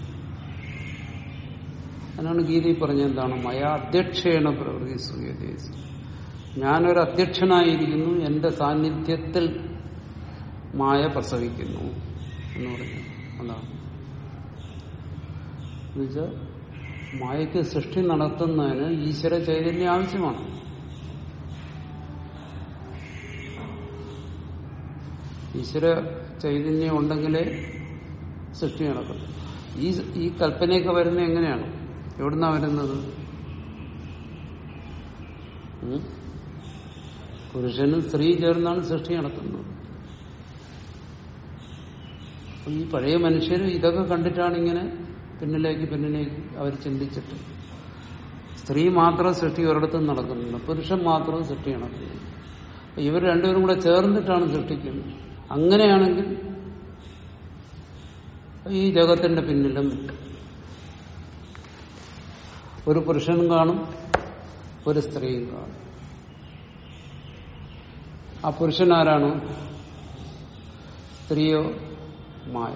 Speaker 1: അതിനാണ് ഗീതയിൽ പറഞ്ഞ എന്താണ് മയ അധ്യക്ഷേണ പ്രകൃതി സൂര്യദേശ ഞാനൊരു അധ്യക്ഷനായിരിക്കുന്നു എന്റെ സാന്നിധ്യത്തിൽ മായ പ്രസവിക്കുന്നു എന്ന് പറഞ്ഞു അതാണ് എന്നുവെച്ചാൽ മായയ്ക്ക് സൃഷ്ടി നടത്തുന്നതിന് ഈശ്വര ചൈതന്യം ആവശ്യമാണ് ഈശ്വര ചൈതന്യം ഉണ്ടെങ്കിലേ സൃഷ്ടി നടക്കും ഈ ഈ കൽപ്പനയൊക്കെ വരുന്നത് എങ്ങനെയാണ് എവിടുന്നാ വരുന്നത് ഉം? പുരുഷനും സ്ത്രീ ചേർന്നാണ് സൃഷ്ടി നടത്തുന്നത് അപ്പൊ ഈ പഴയ മനുഷ്യർ ഇതൊക്കെ കണ്ടിട്ടാണ് ഇങ്ങനെ പിന്നിലേക്ക് പിന്നിലേക്ക് അവർ ചിന്തിച്ചിട്ട് സ്ത്രീ മാത്രം സൃഷ്ടി ഒരിടത്തും നടക്കുന്നില്ല പുരുഷൻ മാത്രം സൃഷ്ടി നടക്കുന്നു അപ്പൊ ഇവർ രണ്ടുപേരും കൂടെ ചേർന്നിട്ടാണ് സൃഷ്ടിക്കുന്നത് അങ്ങനെയാണെങ്കിൽ ഈ ജഗത്തിന്റെ പിന്നിലും ഒരു പുരുഷനും കാണും ഒരു സ്ത്രീയും കാണും ആ പുരുഷൻ ആരാണ് സ്ത്രീയോ മായ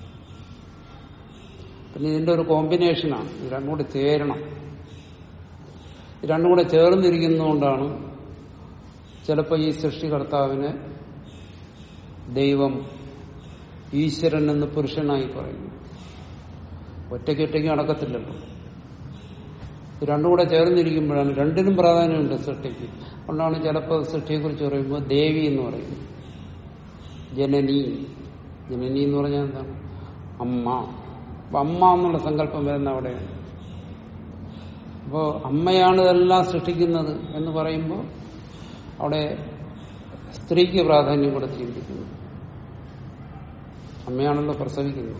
Speaker 1: പിന്നെ ഇതിന്റെ ഒരു കോമ്പിനേഷനാണ് ഇത് രണ്ടും കൂടെ ചേരണം ഇത് രണ്ടും കൂടെ ചേർന്നിരിക്കുന്നതുകൊണ്ടാണ് ചിലപ്പോൾ ഈ സൃഷ്ടികർത്താവിനെ ദൈവം ഈശ്വരൻ എന്ന് പുരുഷനായി പറയുന്നു ഒറ്റയ്ക്ക് ഒറ്റയ്ക്ക് നടക്കത്തില്ലല്ലോ ഇത് രണ്ടും കൂടെ ചേർന്നിരിക്കുമ്പോഴാണ് രണ്ടിനും പ്രാധാന്യമുണ്ട് സൃഷ്ടിക്ക് അതുകൊണ്ടാണ് ചിലപ്പോൾ സൃഷ്ടിയെക്കുറിച്ച് പറയുമ്പോൾ ദേവി എന്ന് പറയുന്നത് ജനനി ജനനി എന്ന് പറഞ്ഞാൽ എന്താണ് അമ്മ അപ്പൊ അമ്മ എന്നുള്ള സങ്കല്പം വരുന്ന അവിടെയാണ് അപ്പോ അമ്മയാണ് ഇതെല്ലാം സൃഷ്ടിക്കുന്നത് എന്ന് പറയുമ്പോൾ അവിടെ സ്ത്രീക്ക് പ്രാധാന്യം കൊടുത്ത് ചിന്തിക്കുന്നു അമ്മയാണല്ലോ പ്രസവിക്കുന്നത്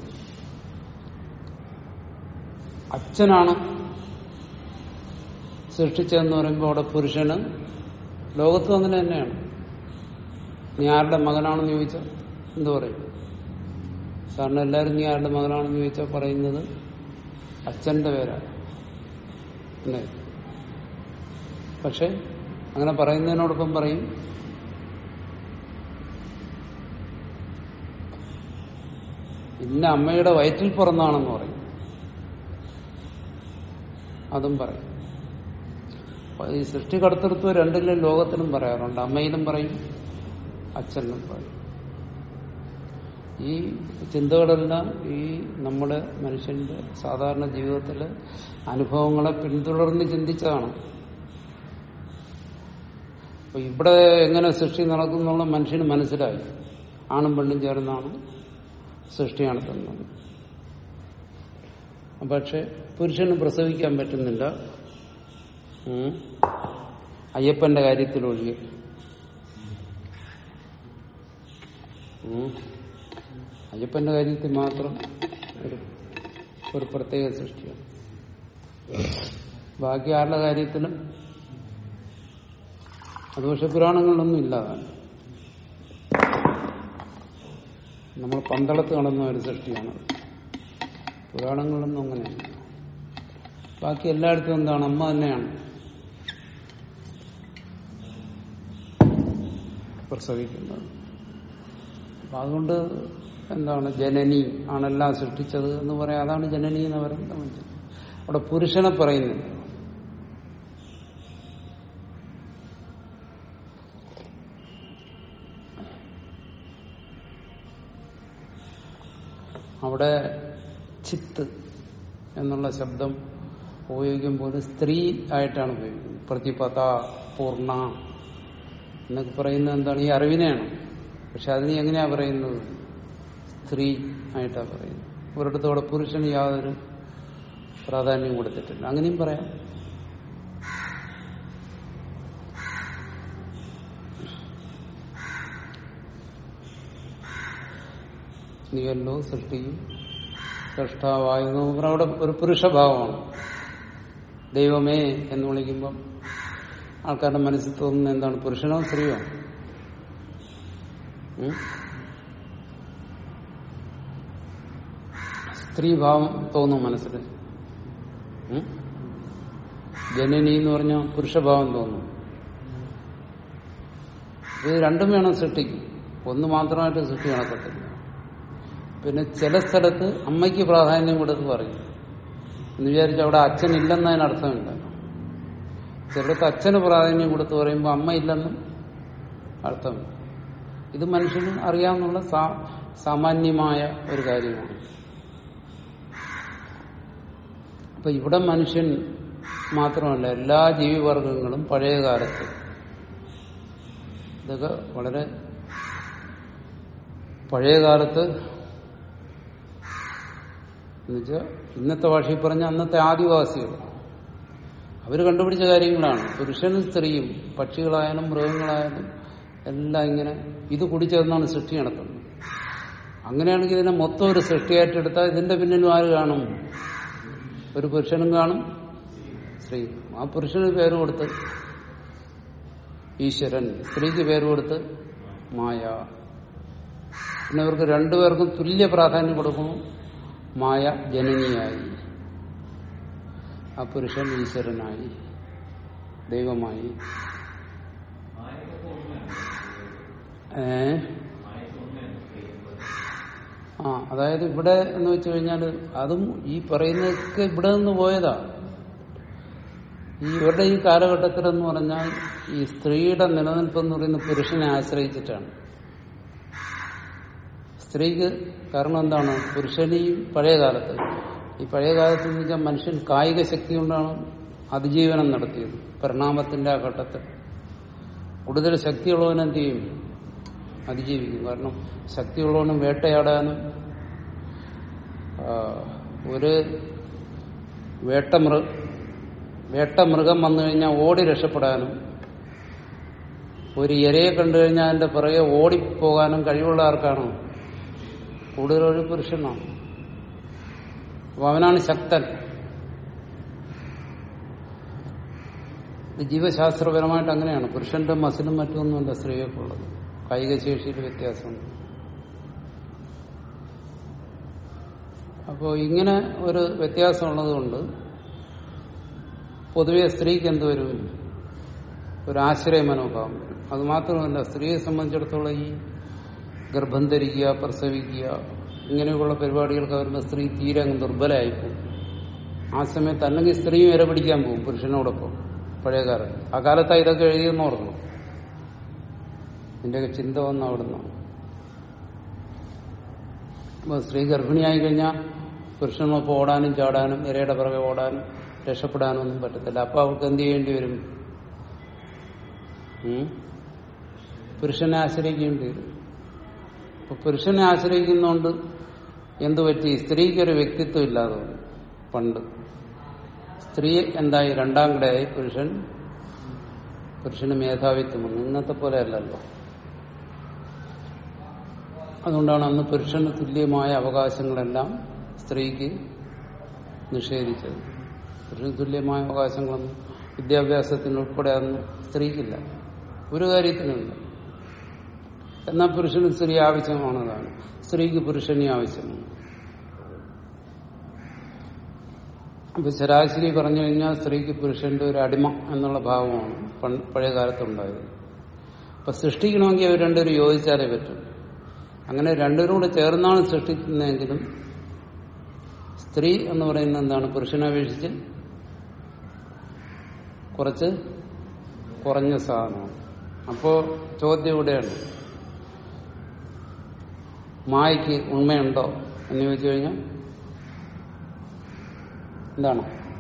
Speaker 1: അച്ഛനാണ് സൃഷ്ടിച്ചതെന്ന് പറയുമ്പോൾ അവിടെ പുരുഷന് ലോകത്തും അങ്ങനെ തന്നെയാണ് നീ ആരുടെ മകനാണെന്ന് ചോദിച്ചാൽ എന്തു പറയും സാറിന് എല്ലാവരും നീ ആരുടെ മകനാണെന്ന് ചോദിച്ചാൽ പറയുന്നത് അച്ഛന്റെ പേരാണ് അല്ലേ പക്ഷെ അങ്ങനെ പറയുന്നതിനോടൊപ്പം പറയും ഇന്ന അമ്മയുടെ വയറ്റിൽ പിറന്നാണെന്ന് പറയും അതും പറയും അപ്പൊ ഈ സൃഷ്ടികർത്തൃത്വം രണ്ടിലും ലോകത്തിലും പറയാറുണ്ട് അമ്മയിലും പറയും അച്ഛനിലും പറയും ഈ ചിന്തകളെല്ലാം ഈ നമ്മുടെ മനുഷ്യന്റെ സാധാരണ ജീവിതത്തിലെ അനുഭവങ്ങളെ പിന്തുടർന്ന് ചിന്തിച്ചതാണ് അപ്പൊ ഇവിടെ എങ്ങനെ സൃഷ്ടി നടക്കുന്നുള്ള മനുഷ്യന് മനസ്സിലായി ആണും പെണ്ണും ചേർന്നാണ് സൃഷ്ടി നടത്തുന്നത് പക്ഷെ പുരുഷന് പ്രസവിക്കാൻ പറ്റുന്നില്ല ഉം. അയ്യപ്പന്റെ കാര്യത്തിലൊഴികെ ഉം. അയ്യപ്പന്റെ കാര്യത്തിൽ മാത്രം ഒരു ഒരു പ്രത്യേക സൃഷ്ടിയാണ് ബാക്കി ആരുടെ കാര്യത്തിലും അത് പക്ഷെ പുരാണങ്ങളിലൊന്നും ഇല്ലാതാണ് നമ്മൾ പന്തളത്ത് കാണുന്ന ഒരു സൃഷ്ടിയാണ് പുരാണങ്ങളിലൊന്നും അങ്ങനെയല്ല ബാക്കി എല്ലായിടത്തും എന്താണ് അമ്മ തന്നെയാണ് പ്രസവിക്കുന്നത് അപ്പൊ അതുകൊണ്ട് എന്താണ് ജനനി ആണെല്ലാം സൃഷ്ടിച്ചത് എന്ന് പറയാം അതാണ് ജനനി എന്ന് പറയുന്നത് മനസ്സിലായി അവിടെ പുരുഷനെ പറയുന്നില്ല അവിടെ ചിത്ത് എന്നുള്ള ശബ്ദം ഉപയോഗിക്കുമ്പോൾ സ്ത്രീ ആയിട്ടാണ് ഉപയോഗിക്കുന്നത് പ്രതിപത പൂർണ്ണ എന്നൊക്കെ പറയുന്നത് എന്താണ് ഈ അറിവിനെയാണ് പക്ഷെ അതിന് എങ്ങനെയാ പറയുന്നത് സ്ത്രീ ആയിട്ടാ പറയുന്നത് ഒരിടത്തും അവിടെ പുരുഷന് യാതൊരു പ്രാധാന്യം കൊടുത്തിട്ടില്ല അങ്ങനെയും പറയാം നീയല്ലോ സൃഷ്ടിയും സൃഷ്ടാവായുന്നു അവിടെ ഒരു പുരുഷഭാവമാണ് ദൈവമേ എന്ന് വിളിക്കുമ്പം ആൾക്കാരുടെ മനസ്സിൽ തോന്നുന്നത് എന്താണ് പുരുഷനോ സ്ത്രീയോ ഉം? സ്ത്രീഭാവം തോന്നും മനസ്സിൽ ഉം? ജനനി എന്ന് പറഞ്ഞാൽ പുരുഷഭാവം തോന്നും ഇത് രണ്ടും വേണം സൃഷ്ടിക്കും ഒന്ന് മാത്രമായിട്ട് സൃഷ്ടി നടക്കത്തില്ല പിന്നെ ചില സ്ഥലത്ത് അമ്മയ്ക്ക് പ്രാധാന്യം കൊടുത്ത് പറയും എന്ന് വിചാരിച്ച് അവിടെ അച്ഛനില്ലെന്നതിന് അർത്ഥമില്ല ചിലർക്ക് അച്ഛന് പ്രാധാന്യം കൊടുത്ത് പറയുമ്പോൾ അമ്മ ഇല്ലെന്നും അർത്ഥമില്ല ഇത് മനുഷ്യന് അറിയാവുന്ന സാ- സാമാന്യമായ ഒരു കാര്യമാണ് അപ്പൊ ഇവിടെ മനുഷ്യൻ മാത്രമല്ല എല്ലാ ജീവിവർഗങ്ങളും പഴയ കാലത്ത് ഇതൊക്കെ വളരെ പഴയ കാലത്ത് എന്നുവെച്ചാൽ ഇന്നത്തെ ഭാഷയിൽ പറഞ്ഞ അന്നത്തെ ആദിവാസികൾ അവർ കണ്ടുപിടിച്ച കാര്യങ്ങളാണ് പുരുഷനും സ്ത്രീയും പക്ഷികളായാലും മൃഗങ്ങളായാലും എല്ലാം ഇങ്ങനെ ഇത് കുടിച്ചതെന്നാണ് സൃഷ്ടി നടത്തുന്നത് അങ്ങനെയാണെങ്കിൽ ഇതിനെ മൊത്തം ഒരു സൃഷ്ടിയായിട്ട് എടുത്താൽ ഇതിന്റെ പിന്നിലും ആര് കാണും ഒരു പുരുഷനും കാണും സ്ത്രീ ആ പുരുഷന് പേര് കൊടുത്ത് ഈശ്വരൻ സ്ത്രീക്ക് പേര് കൊടുത്ത് മായ പിന്നെ ഇവർക്ക് രണ്ടുപേർക്കും തുല്യ പ്രാധാന്യം കൊടുക്കുന്നു മായ ജനനിയായി ആ പുരുഷൻ ഈശ്വരനായി ദൈവമായി ഏ ആ അതായത് ഇവിടെ എന്ന് വെച്ച് കഴിഞ്ഞാൽ അതും ഈ പറയുന്നതൊക്കെ ഇവിടെ നിന്ന് പോയതാ ഈ ഇവരുടെ ഈ കാലഘട്ടത്തിലെന്ന് പറഞ്ഞാൽ ഈ സ്ത്രീയുടെ നിലനിൽപ്പ് എന്ന് പറയുന്ന പുരുഷനെ ആശ്രയിച്ചിട്ടാണ് സ്ത്രീക്ക് കാരണം എന്താണ് പുരുഷനെയും പഴയ കാലത്ത് ഈ പഴയ കാലത്ത് എന്ന് വെച്ചാൽ മനുഷ്യൻ കായിക ശക്തി കൊണ്ടാണ് അതിജീവനം നടത്തിയത് പരിണാമത്തിന്റെ ആ ഘട്ടത്തിൽ കൂടുതൽ ശക്തിയുള്ളവൻ എന്ത് ചെയ്യും അതിജീവിക്കും കാരണം ശക്തിയുള്ളവനും വേട്ടയാടാനും ആ, ഒരു വേട്ടമൃ വേട്ടമൃഗം വന്നു കഴിഞ്ഞാൽ ഓടി രക്ഷപ്പെടാനും ഒരു ഇരയെ കണ്ടു കഴിഞ്ഞാൽ അതിന്റെ പിറകെ ഓടിപ്പോകാനും കഴിവുള്ള ആർക്കാണ് കൂടുതൽ ഒരു പുരുഷനാണ് അപ്പൊ അവനാണ് ശക്തൻ ഇത് ജീവശാസ്ത്രപരമായിട്ട് അങ്ങനെയാണ് പുരുഷന്റെ മസിലും മറ്റൊന്നുമല്ല സ്ത്രീകൾക്കുള്ളത് കായിക ശേഷിയിൽ വ്യത്യാസമുണ്ട് അപ്പോൾ ഇങ്ങനെ ഒരു വ്യത്യാസമുള്ളത് കൊണ്ട് പൊതുവെ സ്ത്രീക്ക് എന്തുവരും ഒരു ആശ്രയ മനോഭാവം വരും അത് മാത്രമല്ല സ്ത്രീയെ സംബന്ധിച്ചിടത്തോളം ഈ ഗർഭം ധരിക്കുക പ്രസവിക്കുക ഇങ്ങനെയുള്ള പരിപാടികൾക്ക് വരുമ്പോൾ സ്ത്രീ തീരെ അങ്ങ് ദുർബലമായിപ്പോകും ആ സമയത്ത് അല്ലെങ്കിൽ സ്ത്രീയും ഇര പിടിക്കാൻ പോകും പുരുഷനോടൊപ്പം പഴയ കാലത്ത് ആ കാലത്താണ് ഇതൊക്കെ എഴുതിയെന്ന് ഓർക്കണം ഇതിന്റെയൊക്കെ ചിന്ത വന്ന അവിടുന്ന് അപ്പൊ സ്ത്രീ ഗർഭിണിയായി കഴിഞ്ഞാൽ പുരുഷനൊപ്പം ഓടാനും ചാടാനും ഇരയുടെ പിറകെ ഓടാനും രക്ഷപ്പെടാനും ഒന്നും പറ്റത്തില്ല അപ്പൊ അവൾക്ക് എന്ത് ചെയ്യേണ്ടി വരും ഉം? പുരുഷനെ ആശ്രയിക്കേണ്ടി വരും അപ്പൊ പുരുഷനെ ആശ്രയിക്കുന്നതുകൊണ്ട് എന്തു പറ്റി സ്ത്രീക്കൊരു വ്യക്തിത്വം ഇല്ലാതെ വന്നു പണ്ട് സ്ത്രീ എന്തായി രണ്ടാം കിടയായി പുരുഷൻ പുരുഷന് മേധാവിത്വം വന്നു ഇന്നത്തെ പോലെ അല്ലല്ലോ അതുകൊണ്ടാണ് അന്ന് പുരുഷന് തുല്യമായ അവകാശങ്ങളെല്ലാം സ്ത്രീക്ക് നിഷേധിച്ചത് പുരുഷന് തുല്യമായ അവകാശങ്ങളൊന്നും വിദ്യാഭ്യാസത്തിന് ഉൾപ്പെടെ അന്ന് സ്ത്രീക്കില്ല ഒരു കാര്യത്തിനുമില്ല എന്നാൽ പുരുഷന് സ്ത്രീ ആവശ്യമാണതാണ് സ്ത്രീക്ക് പുരുഷനെ ആവശ്യമാണ് അപ്പൊ ശരാശരി പറഞ്ഞു കഴിഞ്ഞാൽ സ്ത്രീക്ക് പുരുഷന്റെ ഒരു അടിമ എന്നുള്ള ഭാവമാണ് പണ്ട് പഴയ കാലത്തുണ്ടായത് അപ്പൊ സൃഷ്ടിക്കണമെങ്കിൽ അവർ രണ്ടുപേരും യോജിച്ചാലേ പറ്റും അങ്ങനെ രണ്ടുപേരും കൂടെ ചേർന്നാണ് സൃഷ്ടിക്കുന്നതെങ്കിലും സ്ത്രീ എന്ന് പറയുന്നത് എന്താണ് പുരുഷനെ അപേക്ഷിച്ച് കുറച്ച് കുറഞ്ഞ സാധനമാണ് അപ്പോ ചോദ്യം ഇവിടെയാണ് മായയ്ക്ക് ഉണ്മയുണ്ടോ എന്ന് ചോദിച്ചു കഴിഞ്ഞാൽ എന്താണ്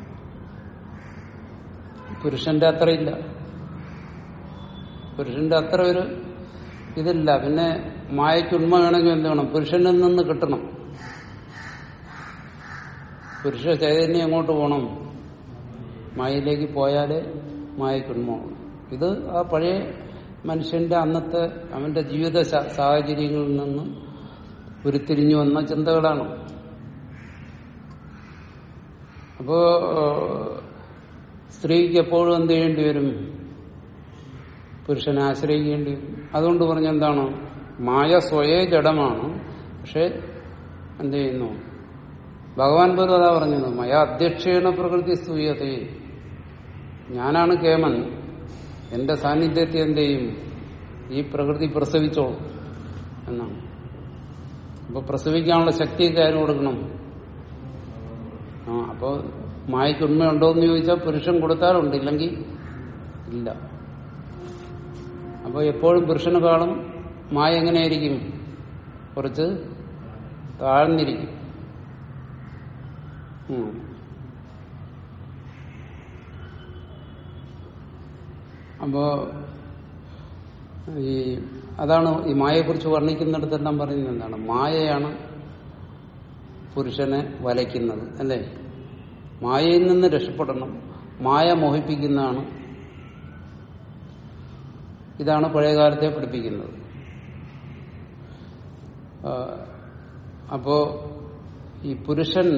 Speaker 1: പുരുഷന്റെ അത്ര ഇല്ല പുരുഷന്റെ അത്ര ഒരു ഇതില്ല പിന്നെ മായയ്ക്ക് ഉണ്മ വേണമെങ്കിൽ എന്ത് വേണം പുരുഷനിൽ നിന്ന് കിട്ടണം പുരുഷ ചൈതന്യം എങ്ങോട്ട് പോകണം മായയിലേക്ക് പോയാലേ മായയ്ക്ക് ഉണ്മ വേണം ഇത് ആ പഴയ മനുഷ്യന്റെ അന്നത്തെ അവന്റെ ജീവിത സാ- സാഹചര്യങ്ങളിൽ നിന്ന് ഉരുത്തിരിഞ്ഞു വന്ന ചിന്തകളാണ് അപ്പോ സ്ത്രീക്ക് എപ്പോഴും എന്ത് ചെയ്യേണ്ടി വരും പുരുഷനെ ആശ്രയിക്കേണ്ടി വരും അതുകൊണ്ട് പറഞ്ഞ എന്താണ് മായ സ്വയേ ജഡമാണ് പക്ഷെ എന്ത് ചെയ്യുന്നു ഭഗവാൻ പോലും അതാ പറഞ്ഞത് മയ അധ്യക്ഷേണ പ്രകൃതി സ്തൂയതേ ഞാനാണ് കേമൻ എന്റെ സാന്നിധ്യത്തെ എന്ത് ചെയ്യും ഈ പ്രകൃതി പ്രസവിച്ചോളും എന്നാണ് അപ്പൊ പ്രസവിക്കാനുള്ള ശക്തിയൊക്കെ ആരും കൊടുക്കണം ആ അപ്പൊ മായയ്ക്ക് ഉണ്മയുണ്ടോ എന്ന് ചോദിച്ചാൽ പുരുഷൻ കൊടുത്താലുണ്ട് ഇല്ലെങ്കിൽ ഇല്ല അപ്പൊ എപ്പോഴും പുരുഷനെക്കാളും മായ എങ്ങനെയായിരിക്കും കുറച്ച് താഴ്ന്നിരിക്കും ഉം. അപ്പോ ഈ അതാണ് ഈ മായയെക്കുറിച്ച് വർണ്ണിക്കുന്നിടത്തെല്ലാം പറയുന്നത് എന്താണ് മായയാണ് പുരുഷനെ വലയ്ക്കുന്നത് അല്ലേ മായയിൽ നിന്ന് രക്ഷപ്പെടണം മായ മോഹിപ്പിക്കുന്നതാണ് ഇതാണ് പഴയകാലത്തെ പഠിപ്പിക്കുന്നത് ആ, അപ്പോ ഈ പുരുഷൻ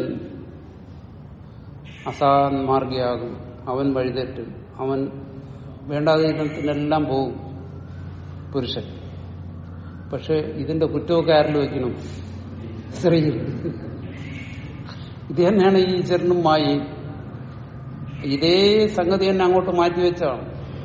Speaker 1: അസാന്മാർഗിയാകും അവൻ വഴിതെറ്റും അവൻ വേണ്ടാതീനത്തിനെല്ലാം പോകും പുരുഷൻ പക്ഷെ ഇതിന്റെ കുറ്റമൊക്കെ ആരിൽ വെക്കണം സ്ത്രീയിൽ ഇത് തന്നെയാണ് ഈ ഈശ്വരനും മായയും ഇതേ സംഗതി തന്നെ അങ്ങോട്ട് മാറ്റിവെച്ചാണ്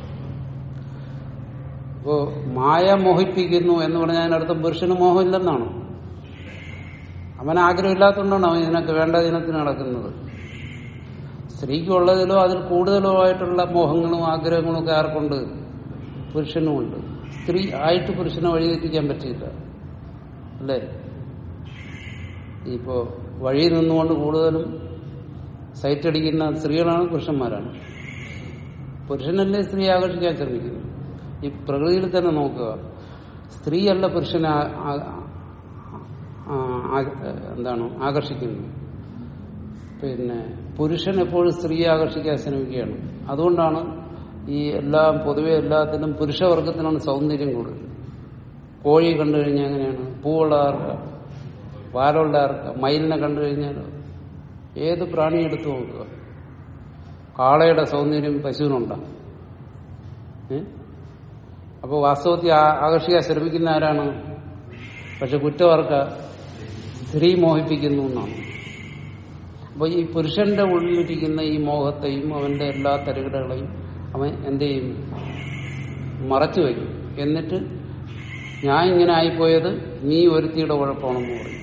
Speaker 1: ഇപ്പോ മായ മോഹിപ്പിക്കുന്നു എന്ന് പറഞ്ഞാൽ അതിനർത്ഥം പുരുഷന് മോഹമില്ലെന്നാണ് അവൻ ആഗ്രഹമില്ലാത്തതുകൊണ്ടാണ് അവൻ ഇതിനൊക്കെ വേണ്ട ദിനത്തിന് നടക്കുന്നത് സ്ത്രീക്കുള്ളതിലോ അതിൽ കൂടുതലോ ആയിട്ടുള്ള മോഹങ്ങളും ആഗ്രഹങ്ങളും ഒക്കെ ആർക്കുണ്ട് പുരുഷനുമുണ്ട് സ്ത്രീ ആയിട്ട് പുരുഷനെ വഴിതെറ്റിക്കാൻ പറ്റില്ല അല്ലേ ഇപ്പോ വഴി നിന്നുകൊണ്ട് കൂടുതലും സൈറ്റ് അടിക്കുന്ന സ്ത്രീകളാണ് പുരുഷന്മാരാണ് പുരുഷനല്ലേ സ്ത്രീ ആകർഷിക്കാൻ ശ്രമിക്കുന്നു ഈ പ്രകൃതിയിൽ തന്നെ നോക്കുക സ്ത്രീയല്ല പുരുഷനെ ആ- ആ- ആ- ആ- എന്താണ് ആകർഷിക്കുന്നത് പിന്നെ പുരുഷൻ എപ്പോഴും സ്ത്രീയെ ആകർഷിക്കാൻ ശ്രമിക്കുകയാണ് അതുകൊണ്ടാണ് ഈ എല്ലാം പൊതുവെ എല്ലാത്തിനും പുരുഷവർഗത്തിനാണ് സൗന്ദര്യം കൂടുതൽ കോഴി കണ്ടു കഴിഞ്ഞാൽ എങ്ങനെയാണ് പൂവുള്ള ആർക്ക് വാലുള്ള ആർക്ക് മയിലിനെ കണ്ടു കഴിഞ്ഞാൽ ഏത് പ്രാണി എടുത്തു നോക്കുക കാളയുടെ സൗന്ദര്യം പശുവിനുണ്ടോ ഏ അപ്പോൾ വാസ്തവത്തിൽ ആ- ആകർഷിക്കാൻ ശ്രമിക്കുന്ന ആരാണ് പക്ഷെ കുറ്റവാർക്ക സ്ത്രീ മോഹിപ്പിക്കുന്നു എന്നാണ് അപ്പൊ ഈ പുരുഷന്റെ ഉള്ളിലിരിക്കുന്ന ഈ മോഹത്തെയും അവന്റെ എല്ലാ തരികിടകളെയും അവൻ എന്ത് ചെയ്യും മറച്ചു വയ്ക്കും എന്നിട്ട് ഞാൻ ഇങ്ങനെ ആയിപ്പോയത് നീ ഒരുത്തിയുടെ കുഴപ്പമാണെന്ന് പറയും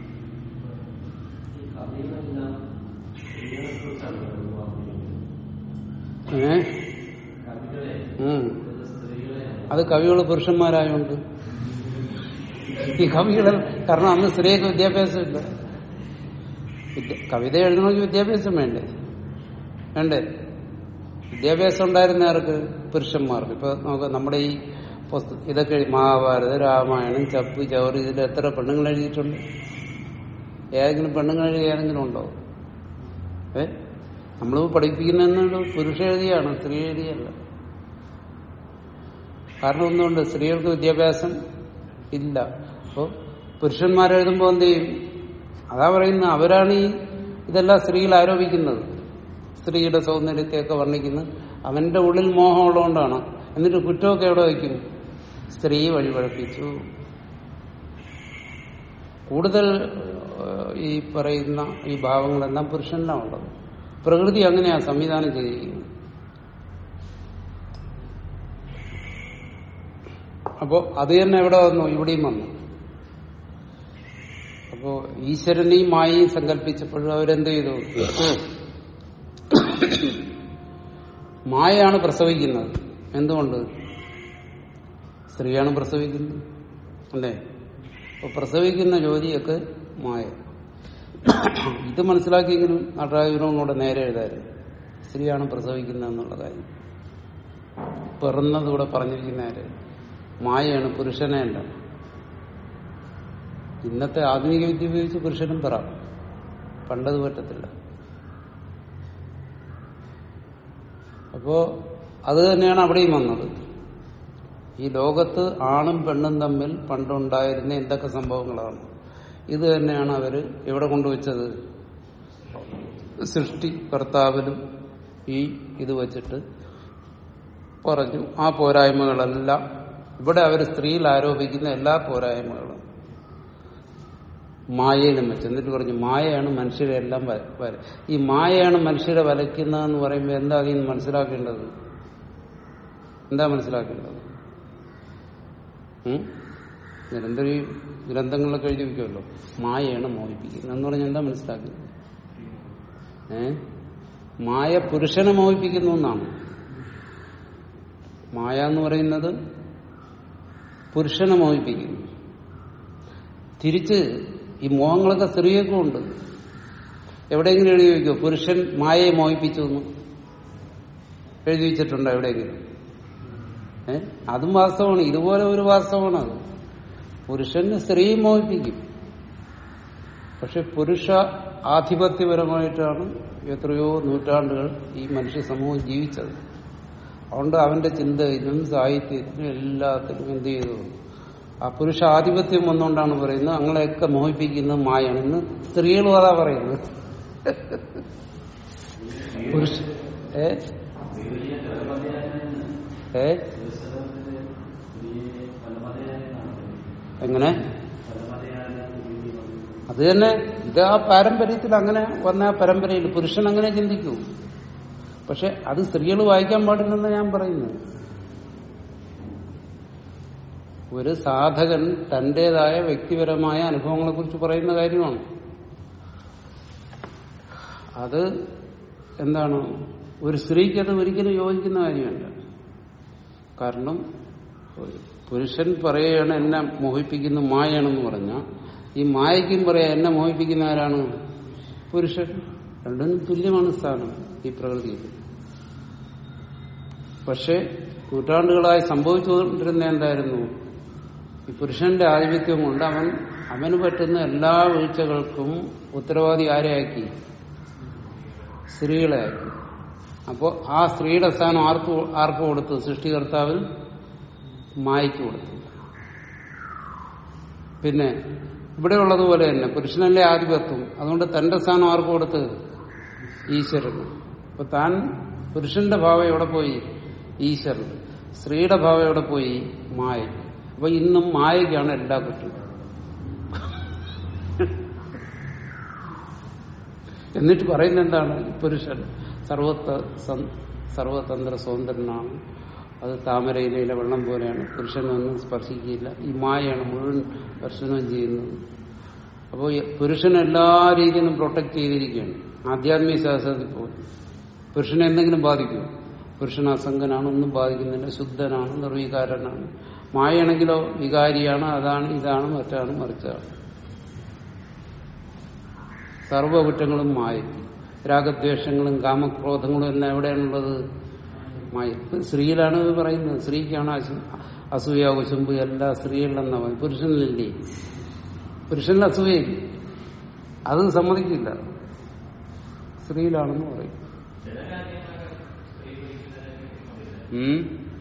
Speaker 1: ഏ ഉം. അത് കവികൾ പുരുഷന്മാരായോണ്ട് ഈ കവികൾ കാരണം അന്ന് സ്ത്രീക്ക് വിദ്യാഭ്യാസമില്ല വിദ്യ- കവിത എഴുതണമെങ്കിൽ വിദ്യാഭ്യാസം വേണ്ടേ വേണ്ടേ വിദ്യാഭ്യാസം ഉണ്ടായിരുന്ന ആർക്ക് പുരുഷന്മാർക്ക് ഇപ്പൊ നമുക്ക് നമ്മുടെ ഈ പുസ്ത- ഇതൊക്കെ എഴുതി- മഹാഭാരത രാമായണം ചപ്പ് ചവറ് ഇതിൽ എത്ര പെണ്ണുങ്ങൾ എഴുതിയിട്ടുണ്ട് ഏതെങ്കിലും പെണ്ണുങ്ങൾ എഴുതി ഏതെങ്കിലും ഉണ്ടോ ഏ നമ്മൾ പഠിപ്പിക്കുന്നതെന്നുള്ളൂ പുരുഷ എഴുതിയാണ് സ്ത്രീ എഴുതിയല്ല കാരണം ഒന്നുകൊണ്ട് സ്ത്രീകൾക്ക് വിദ്യാഭ്യാസം ഇല്ല അപ്പോൾ പുരുഷന്മാരെഴുതുമ്പോൾ എന്ത് ചെയ്യും അതാ പറയുന്നത് അവരാണ് ഈ ഇതെല്ലാം സ്ത്രീകൾ ആരോപിക്കുന്നത് സ്ത്രീയുടെ സൗന്ദര്യത്തെയൊക്കെ വർണ്ണിക്കുന്നത് അവന്റെ ഉള്ളിൽ മോഹമുള്ളതുകൊണ്ടാണ് എന്നിട്ട് കുറ്റമൊക്കെ എവിടെ വയ്ക്കും സ്ത്രീ വഴിപഴപ്പിച്ചു കൂടുതൽ ഏഹ്, ഈ പറയുന്ന ഈ ഭാവങ്ങളെല്ലാം പുരുഷനിലാണ് ഉള്ളത് പ്രകൃതി അങ്ങനെയാ സംവിധാനം ചെയ്തിരിക്കുന്നത് അപ്പോ അത് തന്നെ എവിടെ വന്നു ഇവിടെയും വന്നു അപ്പോ ഈശ്വരനെയും മായയും സങ്കല്പിച്ചപ്പോഴും അവരെന്ത് ചെയ്തു മായയാണ് പ്രസവിക്കുന്നത് എന്തുകൊണ്ട് സ്ത്രീയാണ് പ്രസവിക്കുന്നത് അല്ലേ അപ്പൊ പ്രസവിക്കുന്ന ജോലിയൊക്കെ മായ ഇത് മനസ്സിലാക്കിയെങ്കിലും നടരാജനോട് നേരെ എഴുതായിരുന്നു സ്ത്രീയാണ് പ്രസവിക്കുന്നത് എന്നുള്ള കാര്യം പിറന്നതിവിടെ പറഞ്ഞിരിക്കുന്ന ആര് മായയാണ് പുരുഷനെ അല്ല ഇന്നത്തെ ആധുനിക വിദ്യ ഉപയോഗിച്ച് പുരുഷനും പറ പണ്ടത് പറ്റത്തില്ല അപ്പോ അത് തന്നെയാണ് അവിടെയും വന്നത് ഈ ലോകത്ത് ആണും പെണ്ണും തമ്മിൽ പണ്ടുണ്ടായിരുന്ന എന്തൊക്കെ സംഭവങ്ങളാണ് ഇത് തന്നെയാണ് അവര് എവിടെ കൊണ്ടുവച്ചത് സൃഷ്ടി കർത്താവിലും ഈ ഇത് വച്ചിട്ട് പറഞ്ഞു ആ പോരായ്മകളെല്ലാം ഇവിടെ അവർ സ്ത്രീയിൽ ആരോപിക്കുന്ന എല്ലാ പോരായ്മകളും മായയിലും വെച്ച് എന്നിട്ട് പറഞ്ഞു മായയാണ് മനുഷ്യരെ എല്ലാം വ- വര ഈ മായയാണ് മനുഷ്യരെ വലയ്ക്കുന്നതെന്ന് പറയുമ്പോൾ എന്താ അതിൽ നിന്ന് മനസ്സിലാക്കേണ്ടത് എന്താ മനസ്സിലാക്കേണ്ടത് ഉം? നിരന്തരം ഈ ഗ്രന്ഥങ്ങളിലൊക്കെ എഴുതി വയ്ക്കുമല്ലോ മായയാണ് മോഹിപ്പിക്കുന്നത് എന്ന് പറഞ്ഞാൽ എന്താ മനസ്സിലാക്കുന്നത് ഏ മായ പുരുഷനെ മോഹിപ്പിക്കുന്നു എന്നാണ് മായ എന്ന് പറയുന്നത് പുരുഷനെ മോഹിപ്പിക്കുന്നു തിരിച്ച് ഈ മോഹങ്ങളൊക്കെ സ്ത്രീയൊക്കെ ഉണ്ട് എവിടെയെങ്കിലും എഴുതി വയ്ക്കോ പുരുഷൻ മായയെ മോഹിപ്പിച്ചു എന്ന് എഴുതി വെച്ചിട്ടുണ്ടോ എവിടെയെങ്കിലും ഏ അതും വാസ്തവമാണ് ഇതുപോലെ ഒരു വാസ്തവമാണ് അത് പുരുഷന് സ്ത്രീയെ മോഹിപ്പിക്കും പക്ഷെ പുരുഷ ആധിപത്യപരമായിട്ടാണ് എത്രയോ നൂറ്റാണ്ടുകൾ ഈ മനുഷ്യ സമൂഹം ജീവിച്ചത് അതുകൊണ്ട് അവന്റെ ചിന്തയിലും സാഹിത്യത്തിലും എല്ലാത്തിലും എന്ത് ചെയ്തു ആ പുരുഷ ആധിപത്യം വന്നുകൊണ്ടാണ് പറയുന്നത് അങ്ങളെയൊക്കെ മോഹിപ്പിക്കുന്നത് മായാണ് ഇന്ന് സ്ത്രീകളും അതാ പറയുന്നത് പുരുഷ ഏ ഏ എങ്ങനെ അത് തന്നെ ഇത് ആ പാരമ്പര്യത്തിൽ അങ്ങനെ വന്ന ആ പരമ്പരയിൽ പുരുഷൻ അങ്ങനെ ചിന്തിക്കൂ പക്ഷെ അത് സ്ത്രീകൾ വായിക്കാൻ പാടില്ലെന്ന് ഞാൻ പറയുന്നത് ഒരു സാധകൻ തന്റേതായ വ്യക്തിപരമായ അനുഭവങ്ങളെ കുറിച്ച് പറയുന്ന കാര്യമാണ് അത് എന്താണ് ഒരു സ്ത്രീക്ക് അത് ഒരിക്കലും യോജിക്കുന്ന കാര്യമല്ല കാരണം പുരുഷൻ പറയുകയാണ് എന്നെ മോഹിപ്പിക്കുന്ന മായയാണെന്ന് പറഞ്ഞാൽ ഈ മായയ്ക്കും പറയാ എന്നെ മോഹിപ്പിക്കുന്ന ആരാണ് പുരുഷൻ രണ്ടും തുല്യമാണ് സ്ഥാനം ഈ പ്രകൃതിയിൽ പക്ഷെ നൂറ്റാണ്ടുകളായി സംഭവിച്ചുകൊണ്ടിരുന്ന എന്തായിരുന്നു ഈ പുരുഷന്റെ ആധിപത്യം കൊണ്ട് അവൻ അവന് പറ്റുന്ന എല്ലാ വീഴ്ചകൾക്കും ഉത്തരവാദി ആരെയാക്കി സ്ത്രീകളെ ആക്കി അപ്പോൾ ആ സ്ത്രീയുടെ സ്ഥാനം ആർക്ക് ആർക്ക് കൊടുത്തു സൃഷ്ടികർത്താവിൽ മായ്ക്ക് കൊടുത്തു പിന്നെ ഇവിടെ ഉള്ളതുപോലെ തന്നെ പുരുഷനല്ലേ ആധിപത്യം അതുകൊണ്ട് തന്റെ സ്ഥാനം ആർക്ക് കൊടുത്ത് ഈശ്വരന് അപ്പൊ താൻ പുരുഷന്റെ ഭാവം എവിടെ പോയി ഈശ്വരൻ സ്ത്രീയുടെ ഭാവം എവിടെ പോയി മായ അപ്പൊ ഇന്നും മായയ്ക്കാണ് എല്ലാ കുറ്റവും എന്നിട്ട് പറയുന്ന എന്താണ് പുരുഷൻ സർവത്ത സർവതന്ത്ര സ്വതന്ത്രനാണ് അത് താമരയിലെ വെള്ളം പോലെയാണ് പുരുഷനൊന്നും സ്പർശിക്കില്ല ഈ മായയാണ് മുഴുവൻ ദർശനം ചെയ്യുന്നത് അപ്പോൾ പുരുഷൻ എല്ലാ രീതിയിലും പ്രൊട്ടക്ട് ചെയ്തിരിക്കുകയാണ് ആധ്യാത്മിക ശാസ്ത്രത്തിൽ പോലും പുരുഷനെ എന്തെങ്കിലും ബാധിക്കുമോ പുരുഷൻ അസംഗനാണ് ഒന്നും ബാധിക്കുന്നില്ല ശുദ്ധനാണ് നിർവീകാരനാണ് മായയാണെങ്കിലോ വികാരിയാണ് അതാണ് ഇതാണ് മറ്റാണ് മറിച്ചാണ് സർവകുറ്റങ്ങളും മായ രാഗദ്വേഷങ്ങളും കാമക്രോധങ്ങളും എല്ലാം എവിടെയാണുള്ളത് മായ സ്ത്രീയിലാണ് ഇത് പറയുന്നത് സ്ത്രീക്കാണ് അസു അസൂയ കുശുമ്പ് എല്ലാ സ്ത്രീകളിലെന്നാ പറയും പുരുഷനിലില്ലേ പുരുഷനിൽ അസൂയയില്ല അത് സമ്മതിക്കില്ല സ്ത്രീയിലാണെന്ന് പറയും ഉം?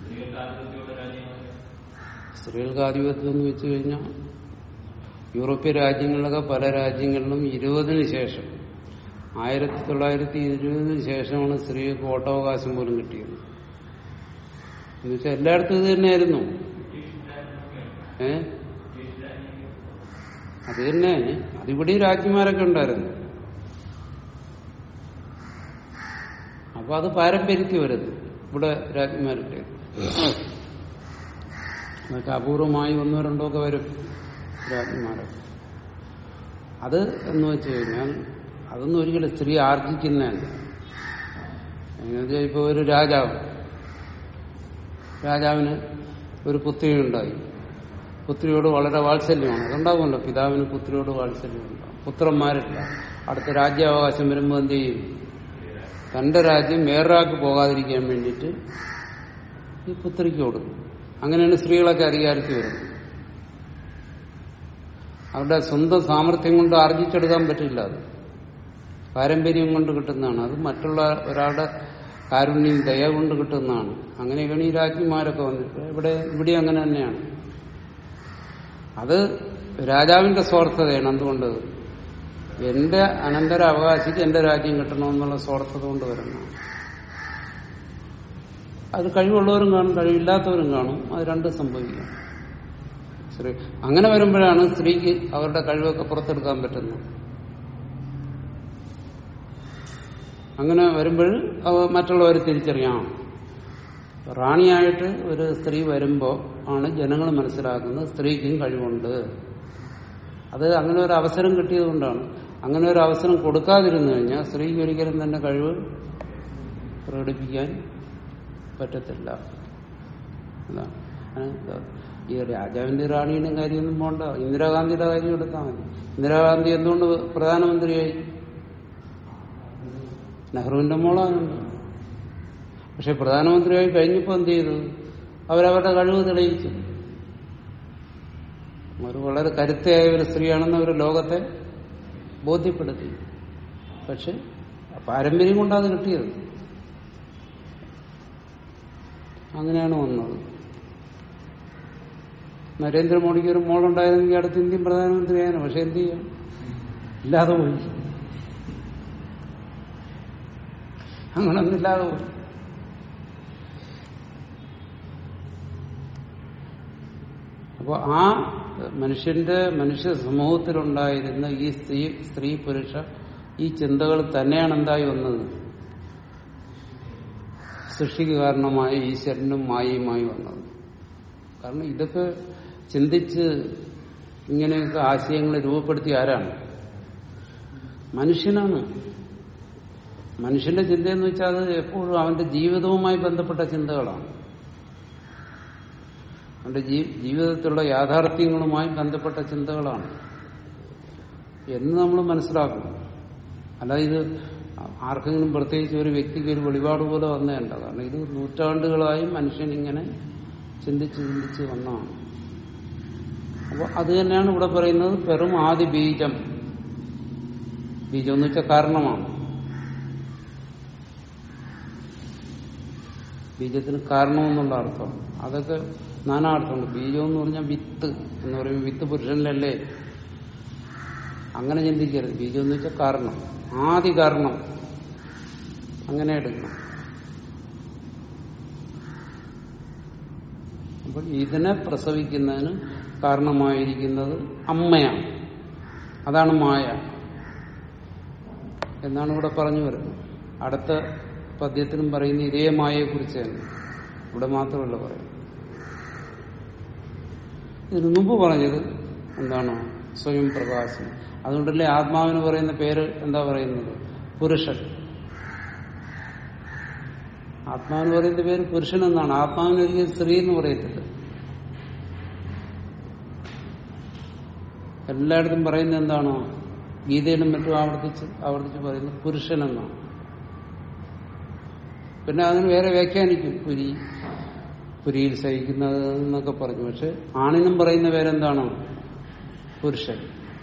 Speaker 1: സ്ത്രീകൾക്ക് ആധിപത്യം എന്ന് വെച്ച് കഴിഞ്ഞാൽ യൂറോപ്യൻ രാജ്യങ്ങളിലൊക്കെ പല രാജ്യങ്ങളിലും ഇരുപതിന് ശേഷം ആയിരത്തി തൊള്ളായിരത്തി ഇരുപതിന് ശേഷമാണ് സ്ത്രീകൾക്ക് വോട്ടവകാശം പോലും കിട്ടിയത് എന്നുവെച്ചാൽ എല്ലായിടത്തും ഇത് തന്നെയായിരുന്നു ഏ അത് തന്നെ അതിവിടെ രാജ്ഞിമാരൊക്കെ ഉണ്ടായിരുന്നു അപ്പൊ അത് പാരമ്പര്യത്തിൽ വരുന്നു ഇവിടെ രാജ്ഞിമാരുടെ അതൊക്കെ അപൂർവമായി ഒന്നോ രണ്ടോ ഒക്കെ വരും രാജ്ഞിമാരൊക്കെ അത് എന്ന് വെച്ച് കഴിഞ്ഞാൽ അതൊന്നും ഒരിക്കലും സ്ത്രീ ആർജിക്കുന്നതല്ല എന്നുവെച്ചാൽ ഇപ്പൊ ഒരു രാജാവ് രാജാവിന് ഒരു പുത്രി ഉണ്ടായി പുത്രിയോട് വളരെ വാത്സല്യമാണ് അതുണ്ടാകുമല്ലോ പിതാവിന് പുത്രിയോട് വാത്സല്യമുണ്ടാകും പുത്രന്മാരില്ല അടുത്ത രാജ്യാവകാശം വരുമ്പോൾ എന്ത് ചെയ്യും തന്റെ രാജ്യം വേറൊരാൾക്ക് പോകാതിരിക്കാൻ വേണ്ടിയിട്ട് ഈ പുത്രിക്ക് കൊടുക്കും അങ്ങനെയാണ് സ്ത്രീകളൊക്കെ അധികാരത്തിൽ വരുന്നത് അവരുടെ സ്വന്തം സാമർഥ്യം കൊണ്ട് ആർജിച്ചെടുക്കാൻ പറ്റില്ല അത് പാരമ്പര്യം കൊണ്ട് കിട്ടുന്നതാണ് അത് മറ്റുള്ള ഒരാളുടെ കാരുണ്യം ദയ കൊണ്ട് കിട്ടുന്നതാണ് അങ്ങനെയൊക്കെയാണ് ഈ രാജ്ഞിമാരൊക്കെ വന്നിട്ട് ഇവിടെ ഇവിടെ അങ്ങനെ തന്നെയാണ് അത് രാജാവിന്റെ സ്വാർത്ഥതയാണ് എന്തുകൊണ്ട് എന്റെ അനന്തര അവകാശിക്ക് എന്റെ രാജ്യം കിട്ടണമെന്നുള്ള സ്വാർത്ഥത കൊണ്ട് വരുന്നതാണ് അത് കഴിവുള്ളവരും കാണും കഴിവില്ലാത്തവരും കാണും അത് രണ്ടും സംഭവിക്കാം സ്ത്രീ അങ്ങനെ വരുമ്പോഴാണ് സ്ത്രീക്ക് അവരുടെ കഴിവൊക്കെ പുറത്തെടുക്കാൻ പറ്റുന്നത് അങ്ങനെ വരുമ്പോൾ അവ മറ്റുള്ളവർ തിരിച്ചറിയാം റാണിയായിട്ട് ഒരു സ്ത്രീ വരുമ്പോൾ ആണ് ജനങ്ങൾ മനസ്സിലാക്കുന്നത് സ്ത്രീക്കും കഴിവുണ്ട് അത് അങ്ങനെ ഒരു അവസരം കിട്ടിയതുകൊണ്ടാണ് അങ്ങനെ ഒരു അവസരം കൊടുക്കാതിരുന്നു കഴിഞ്ഞാൽ സ്ത്രീക്ക് ഒരിക്കലും തന്നെ കഴിവ് പ്രകടിപ്പിക്കാൻ പറ്റത്തില്ല അതാണ് അത് ഈ രാജാവിന്റെ റാണിയുടെ കാര്യമൊന്നും പോണ്ട ഇന്ദിരാഗാന്ധിയുടെ കാര്യം എടുത്താൽ മതി ഇന്ദിരാഗാന്ധി എന്തുകൊണ്ട് പ്രധാനമന്ത്രിയായി നെഹ്റുവിന്റെ മോളാണുണ്ട് പക്ഷെ പ്രധാനമന്ത്രിയായി കഴിഞ്ഞപ്പോൾ എന്ത് ചെയ്തു അവരവരുടെ കഴിവ് തെളിയിച്ചു ഒരു വളരെ കരുത്തയായ ഒരു സ്ത്രീയാണെന്ന് അവർ ലോകത്തെ ബോധ്യപ്പെടുത്തി പക്ഷെ പാരമ്പര്യം കൊണ്ടാണ് കിട്ടിയത് അങ്ങനെയാണ് വന്നത് നരേന്ദ്രമോദിക്ക് ഒരു മോളുണ്ടായിരുന്നെങ്കിൽ അടുത്ത് ഇന്ത്യൻ പ്രധാനമന്ത്രിയായിരുന്നു പക്ഷെ എന്ത് ചെയ്യാം ഇല്ലാതെ പോയി അങ്ങനൊന്നും ഇല്ലാതെ പോയി അപ്പോൾ ആ മനുഷ്യന്റെ മനുഷ്യ സമൂഹത്തിലുണ്ടായിരുന്ന ഈ സ്ത്രീ സ്ത്രീ പുരുഷ ഈ ചിന്തകൾ തന്നെയാണ് എന്തായി വന്നത് സൃഷ്ടിക്ക് കാരണമായ ഈശ്വരനും മായയുമായി വന്നത് കാരണം ഇതൊക്കെ ചിന്തിച്ച് ഇങ്ങനെയൊക്കെ ആശയങ്ങൾ രൂപപ്പെടുത്തിയ ആരാണ് മനുഷ്യനാണ് മനുഷ്യന്റെ ചിന്തയെന്ന് വെച്ചാൽ അത് എപ്പോഴും അവന്റെ ജീവിതവുമായി ബന്ധപ്പെട്ട ചിന്തകളാണ് അവന്റെ ജീവിതത്തിലുള്ള യാഥാർത്ഥ്യങ്ങളുമായി ബന്ധപ്പെട്ട ചിന്തകളാണ് എന്ന് നമ്മൾ മനസ്സിലാക്കണം അല്ലാതെ ഇത് ആർക്കെങ്കിലും പ്രത്യേകിച്ച് ഒരു വ്യക്തിക്ക് ഒരു വെളിപാട് പോലെ വന്നതല്ല കാരണം ഇത് നൂറ്റാണ്ടുകളായി മനുഷ്യൻ ഇങ്ങനെ ചിന്തിച്ച് ചിന്തിച്ച് വന്നതാണ് അപ്പോൾ അത് തന്നെയാണ് ഇവിടെ പറയുന്നത് വെറും ആദി ബീജം ബീജം എന്ന് വെച്ചാൽ കാരണമാണ് ബീജത്തിന് കാരണമെന്നുള്ള അർത്ഥം അതൊക്കെ നാനാർത്ഥമുണ്ട് ബീജം എന്ന് പറഞ്ഞാൽ വിത്ത് എന്ന് പറയുമ്പോൾ വിത്ത് പുരുഷനിലല്ലേ അങ്ങനെ ചിന്തിക്കരുത് ബീജം എന്ന് വെച്ചാൽ കാരണം ആദി കാരണം അങ്ങനെ എടുക്കണം അപ്പോൾ ഇതിനെ പ്രസവിക്കുന്നതിന് കാരണമായിരിക്കുന്നത് അമ്മയാണ് അതാണ് മായ എന്നാണ് ഇവിടെ പറഞ്ഞു വരുന്നത് അടുത്ത പദ്യത്തിനും പറയുന്ന ഇതേ മായയെക്കുറിച്ച് തന്നെ ഇവിടെ മാത്രമല്ല പറയുന്നത് ഇതിനു മുമ്പ് പറഞ്ഞത് എന്താണ് സ്വയം പ്രകാശം അതുകൊണ്ടല്ലേ ആത്മാവിന് പറയുന്ന പേര് എന്താ പറയുന്നത് പുരുഷൻ ആത്മാവിന് പറയുന്ന പേര് പുരുഷൻ എന്നാണ് ആത്മാവിന് ഒരിക്കലും സ്ത്രീ എന്ന് പറയത്തില്ല എല്ലായിടത്തും പറയുന്നത് എന്താണോ ഗീതയിലും മറ്റും ആവർത്തിച്ച് ആവർത്തിച്ച് പറയുന്നത് പുരുഷൻ എന്നാണ് പിന്നെ അതിന് വേറെ വ്യാഖ്യാനിക്കും പുരി പുരിയിൽ സഹിക്കുന്നത് എന്നൊക്കെ പറഞ്ഞു പക്ഷെ ആണിനും പറയുന്ന പേരെന്താണ് പുരുഷൻ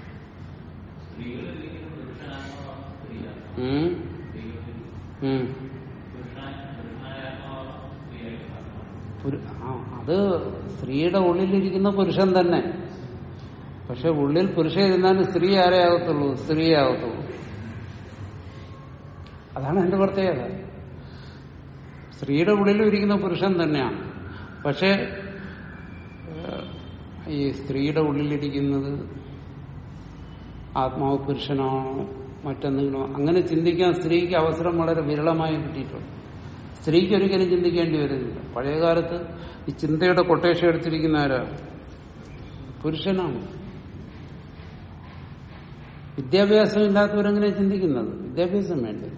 Speaker 1: ഉം. ഉം. പുരു- ആ, അത് സ്ത്രീയുടെ ഉള്ളിലിരിക്കുന്ന പുരുഷൻ തന്നെ പക്ഷെ ഉള്ളിൽ പുരുഷൻ ഇരുന്നാലും സ്ത്രീ ആരേ ആകത്തുള്ളൂ സ്ത്രീയെ ആകത്തുള്ളൂ അതാണ് എന്റെ പ്രത്യേകത സ്ത്രീയുടെ ഉള്ളിലും ഇരിക്കുന്ന പുരുഷൻ തന്നെയാണ് പക്ഷെ ഏഹ്, ഈ സ്ത്രീയുടെ ഉള്ളിലിരിക്കുന്നത് ആത്മാവ് പുരുഷനാണോ മറ്റെന്തെങ്കിലും അങ്ങനെ ചിന്തിക്കാൻ സ്ത്രീക്ക് അവസരം വളരെ വിരളമായി കിട്ടിയിട്ടുണ്ട് സ്ത്രീക്ക് ഒരിക്കലും ചിന്തിക്കേണ്ടി വരുന്നില്ല പഴയകാലത്ത് ഈ ചിന്തയുടെ കൊട്ടേഷൻ എടുത്തിരിക്കുന്ന ആരാ പുരുഷനാണ് വിദ്യാഭ്യാസം ഇല്ലാത്തവരെങ്ങനെ ചിന്തിക്കുന്നത് വിദ്യാഭ്യാസം വേണ്ടേ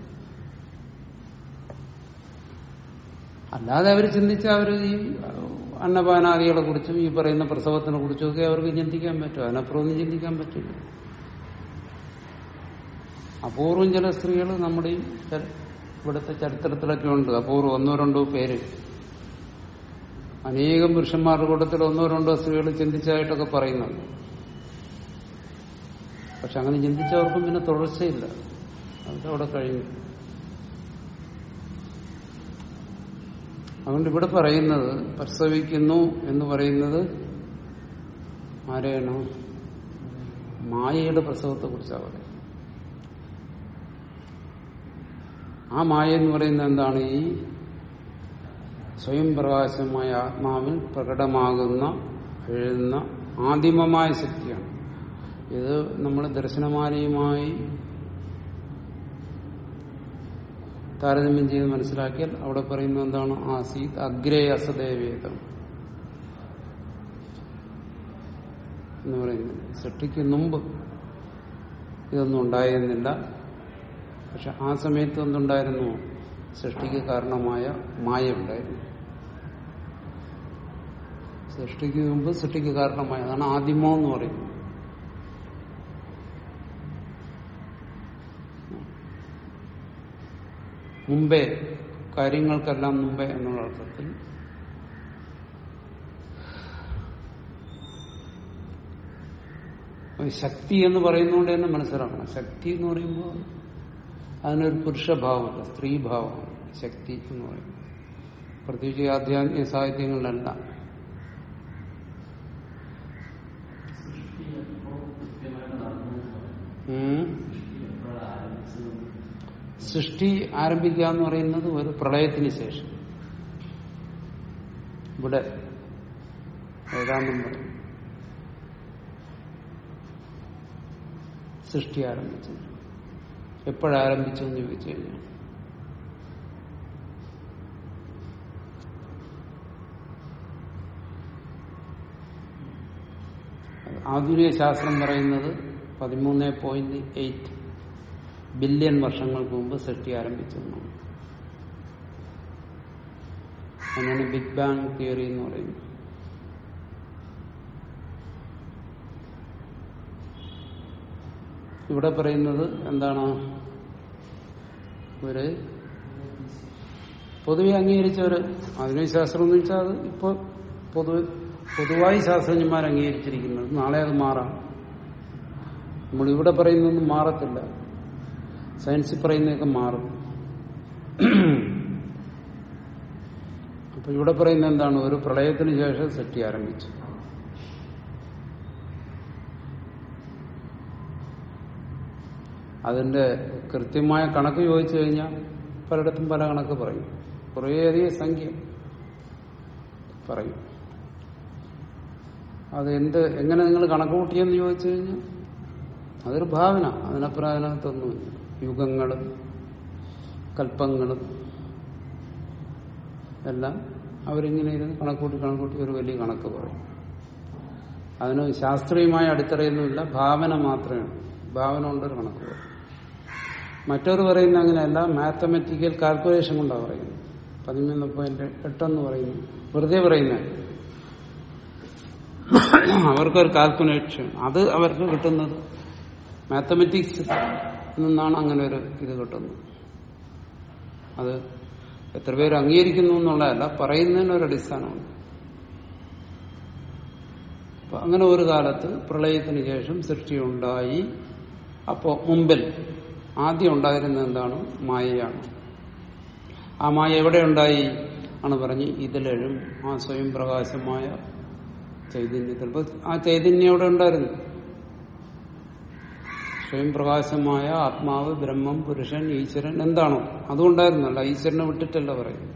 Speaker 1: അല്ലാതെ അവർ ചിന്തിച്ച അവർ ഈ അന്നപാനാദികളെ കുറിച്ചും ഈ പറയുന്ന പ്രസവത്തിനെ കുറിച്ചും ഒക്കെ അവർക്ക് ചിന്തിക്കാൻ പറ്റും അതിനപ്പുറമൊന്നും ചിന്തിക്കാൻ പറ്റില്ല അപൂർവം ചില സ്ത്രീകൾ നമ്മുടെ ഈ ചരി- ഇവിടുത്തെ ചരിത്രത്തിലൊക്കെ ഉണ്ട് അപൂർവം ഒന്നോ രണ്ടോ പേര് അനേകം പുരുഷന്മാരുടെ കൂട്ടത്തിൽ ഒന്നോ രണ്ടോ സ്ത്രീകൾ ചിന്തിച്ചതായിട്ടൊക്കെ പറയുന്നുണ്ട് പക്ഷെ അങ്ങനെ ചിന്തിച്ചവർക്കും പിന്നെ തുടർച്ചയില്ല അതവിടെ കഴിഞ്ഞു അതുകൊണ്ട് ഇവിടെ പറയുന്നത് പ്രസവിക്കുന്നു എന്ന് പറയുന്നത് ആരെയാണ് മായയുടെ പ്രസവത്തെ കുറിച്ചാണ് പറയുന്നത് ആ മായ എന്ന് പറയുന്നത് എന്താണ് ഈ സ്വയം പ്രകാശമായ ആത്മാവിൽ പ്രകടമാകുന്ന എഴുതുന്ന ആദിമമായ ശക്തിയാണ് ഇത് നമ്മൾ ദർശനമാലയുമായി താരതമ്യം ചെയ്ത് മനസ്സിലാക്കിയാൽ അവിടെ പറയുന്നത് എന്താണ് ആസീത് അഗ്രേ അസദേവേദം എന്ന് പറയുന്നത് സൃഷ്ടിക്ക് മുമ്പ് ഇതൊന്നും ഉണ്ടായിരുന്നില്ല പക്ഷെ ആ സമയത്ത് എന്തുണ്ടായിരുന്നു സൃഷ്ടിക്ക് കാരണമായ മായ ഉണ്ടായിരുന്നു സൃഷ്ടിക്ക് മുമ്പ് സൃഷ്ടിക്ക് കാരണമായ അതാണ് ആദിമോ എന്ന് പറയുന്നത് മുമ്പേ കാര്യങ്ങൾക്കെല്ലാം മുമ്പേ എന്നുള്ള അർത്ഥത്തിൽ ശക്തി എന്ന് പറയുന്നതുകൊണ്ട് തന്നെ മനസ്സിലാക്കണം ശക്തി എന്ന് പറയുമ്പോൾ അതിനൊരു പുരുഷഭാവമല്ല സ്ത്രീഭാവമാണ് ശക്തി എന്ന് പറയുന്നത് പ്രത്യേകിച്ച് ഈ ആധ്യാത്മിക സാഹിത്യങ്ങളിലല്ല ഉം. സൃഷ്ടി ആരംഭിക്കുക എന്ന് പറയുന്നത് ഒരു പ്രളയത്തിന് ശേഷം ഇവിടെ ഏതാണ്ടും പറയും സൃഷ്ടി ആരംഭിച്ചു എപ്പോഴാരംഭിച്ചു എന്ന് ചോദിച്ചു കഴിഞ്ഞാൽ ആധുനിക ശാസ്ത്രം പറയുന്നത് പതിമൂന്ന് പോയിന്റ് എയ്റ്റ് ബില്യൺ വർഷങ്ങൾക്ക് മുമ്പ് സൃഷ്ടി ആരംഭിച്ചു എന്നാണ് അതിനാണ് ബിഗ് ബാങ് തിയറി എന്ന് പറയുന്നത് ഇവിടെ പറയുന്നത് എന്താണ് ഒരു പൊതുവെ അംഗീകരിച്ച ഒരു ആധുനിക ശാസ്ത്രം എന്ന് വെച്ചാൽ അത് ഇപ്പോൾ പൊതുവെ പൊതുവായി ശാസ്ത്രജ്ഞന്മാർ അംഗീകരിച്ചിരിക്കുന്നത് നാളെ അത് മാറാം നമ്മളിവിടെ പറയുന്നൊന്നും മാറത്തില്ല സയൻസിൽ പറയുന്നതൊക്കെ മാറും അപ്പൊ ഇവിടെ പറയുന്ന എന്താണ് ഒരു പ്രളയത്തിന് ശേഷം സൃഷ്ടി ആരംഭിച്ചു അതിന്റെ കൃത്യമായ കണക്ക് ചോദിച്ചു കഴിഞ്ഞാൽ പലയിടത്തും പല കണക്ക് പറയും കുറേയധികം സംഖ്യ പറയും അത് എന്ത് എങ്ങനെ നിങ്ങൾ കണക്ക് കൂട്ടിയെന്ന് ചോദിച്ചു കഴിഞ്ഞാൽ അതൊരു ഭാവന അതിനപ്പുറം അതിനകത്തൊന്നുമില്ല യുഗങ്ങളും കൽപ്പങ്ങളും എല്ലാം അവരിങ്ങനെ ഇരുന്ന് കണക്കൂട്ടി കണക്കൂട്ടി ഒരു വലിയ കണക്ക് പറയും അതിന് ശാസ്ത്രീയമായ അടിത്തറയൊന്നുമില്ല ഭാവന മാത്രമേ ഉള്ളൂ ഭാവന കൊണ്ടൊരു കണക്ക് പറയും മറ്റൊരു പറയുന്ന അങ്ങനെയല്ല മാത്തമെറ്റിക്കൽ കാൽക്കുലേഷൻ കൊണ്ടാണ് പറയുന്നത് പതിമൂന്ന് പോയിന്റ് എട്ടെന്ന് പറയുന്നു വെറുതെ പറയുന്ന അവർക്കൊരു കാൽക്കുലേഷൻ അത് അവർക്ക് കിട്ടുന്നത് മാത്തമെറ്റിക്സ് നിന്നാണ് അങ്ങനെ ഒരു ഇത് കിട്ടുന്നത് അത് എത്ര പേര് അംഗീകരിക്കുന്നു എന്നുള്ളതല്ല പറയുന്നതിന് ഒരു അടിസ്ഥാനമുണ്ട് അപ്പൊ അങ്ങനെ ഒരു കാലത്ത് പ്രളയത്തിന് ശേഷം സൃഷ്ടിയുണ്ടായി അപ്പോ മുമ്പിൽ ആദ്യം ഉണ്ടായിരുന്നത് എന്താണ് മായയാണ് ആ മായ എവിടെ ഉണ്ടായി ആണ് പറഞ്ഞ് ഇതിലെഴും ആ സ്വയം പ്രകാശമായ ചൈതന്യത്തിൽ അപ്പൊ ആ ചൈതന്യം എവിടെ ഉണ്ടായിരുന്നു സ്വയം പ്രകാശമായ ആത്മാവ് ബ്രഹ്മം പുരുഷൻ ഈശ്വരൻ എന്താണോ അതുകൊണ്ടായിരുന്നല്ല ഈശ്വരനെ വിട്ടിട്ടല്ല പറയുന്നത്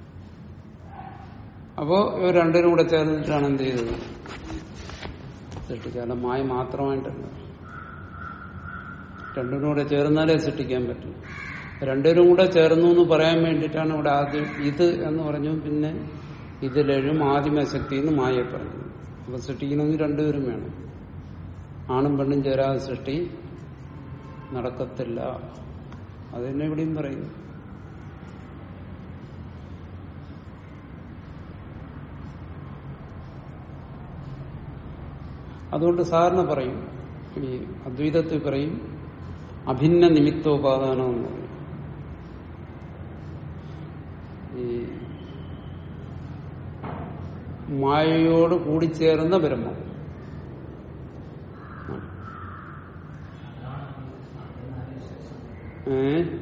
Speaker 1: അപ്പോ ഇവർ രണ്ടിനും കൂടെ ചേർന്നിട്ടാണ് എന്ത് ചെയ്തത് സൃഷ്ടിച്ചാലും മായ മാത്രമായിട്ടല്ല രണ്ടിനും കൂടെ ചേർന്നാലേ സൃഷ്ടിക്കാൻ പറ്റും രണ്ടിനും കൂടെ ചേർന്നു എന്ന് പറയാൻ വേണ്ടിയിട്ടാണ് ഇവിടെ ആദ്യം ഇത് എന്ന് പറഞ്ഞു പിന്നെ ഇതിലെഴും ആദിമശക്തി എന്ന് മായ പറഞ്ഞു അപ്പൊ സൃഷ്ടിക്കണമെങ്കിൽ രണ്ടുപേരും വേണം ആണും പെണ്ണും ചേരാതെ സൃഷ്ടി നടക്കത്തില്ല അത് തന്നെ ഇവിടെയും പറയുന്നു അതുകൊണ്ട് സാറിന് പറയും ഈ അദ്വൈതത്തിൽ പറയും അഭിന്ന നിമിത്തോപാദാനം എന്ന് പറയും ഈ മായയോട് കൂടിച്ചേർന്ന ബ്രഹ്മം ഏ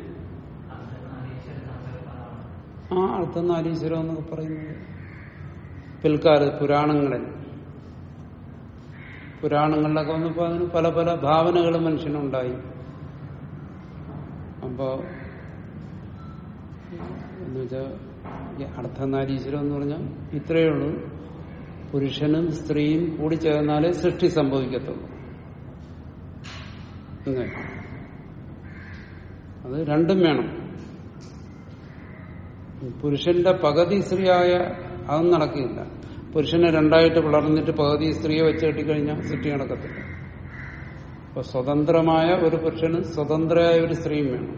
Speaker 1: ആ അർത്ഥനാരീശ്വരം എന്നൊക്കെ പറയുന്നത് പിൽക്കാലത്ത് പുരാണങ്ങളിൽ പുരാണങ്ങളിലൊക്കെ വന്നപ്പോ അതിന് പല പല ഭാവനകൾ മനുഷ്യനുണ്ടായി അപ്പോ എന്നുവെച്ചാ ഈ അർത്ഥനാരീശ്വരം എന്ന് പറഞ്ഞാൽ ഇത്രയേ ഉള്ളൂ പുരുഷനും സ്ത്രീയും കൂടി ചേർന്നാലേ സൃഷ്ടി സംഭവിക്കത്തുള്ളൂ ഇങ്ങനെ. അത് രണ്ടും വേണം പുരുഷന്റെ പകുതി സ്ത്രീയായ അതൊന്നും നടക്കില്ല പുരുഷനെ രണ്ടായിട്ട് പിളർന്നിട്ട് പകുതി സ്ത്രീയെ വെച്ച് കെട്ടിക്കഴിഞ്ഞാൽ സൃഷ്ടി നടക്കത്തില്ല അപ്പൊ സ്വതന്ത്രമായ ഒരു പുരുഷന് സ്വതന്ത്രയായ ഒരു സ്ത്രീയും വേണം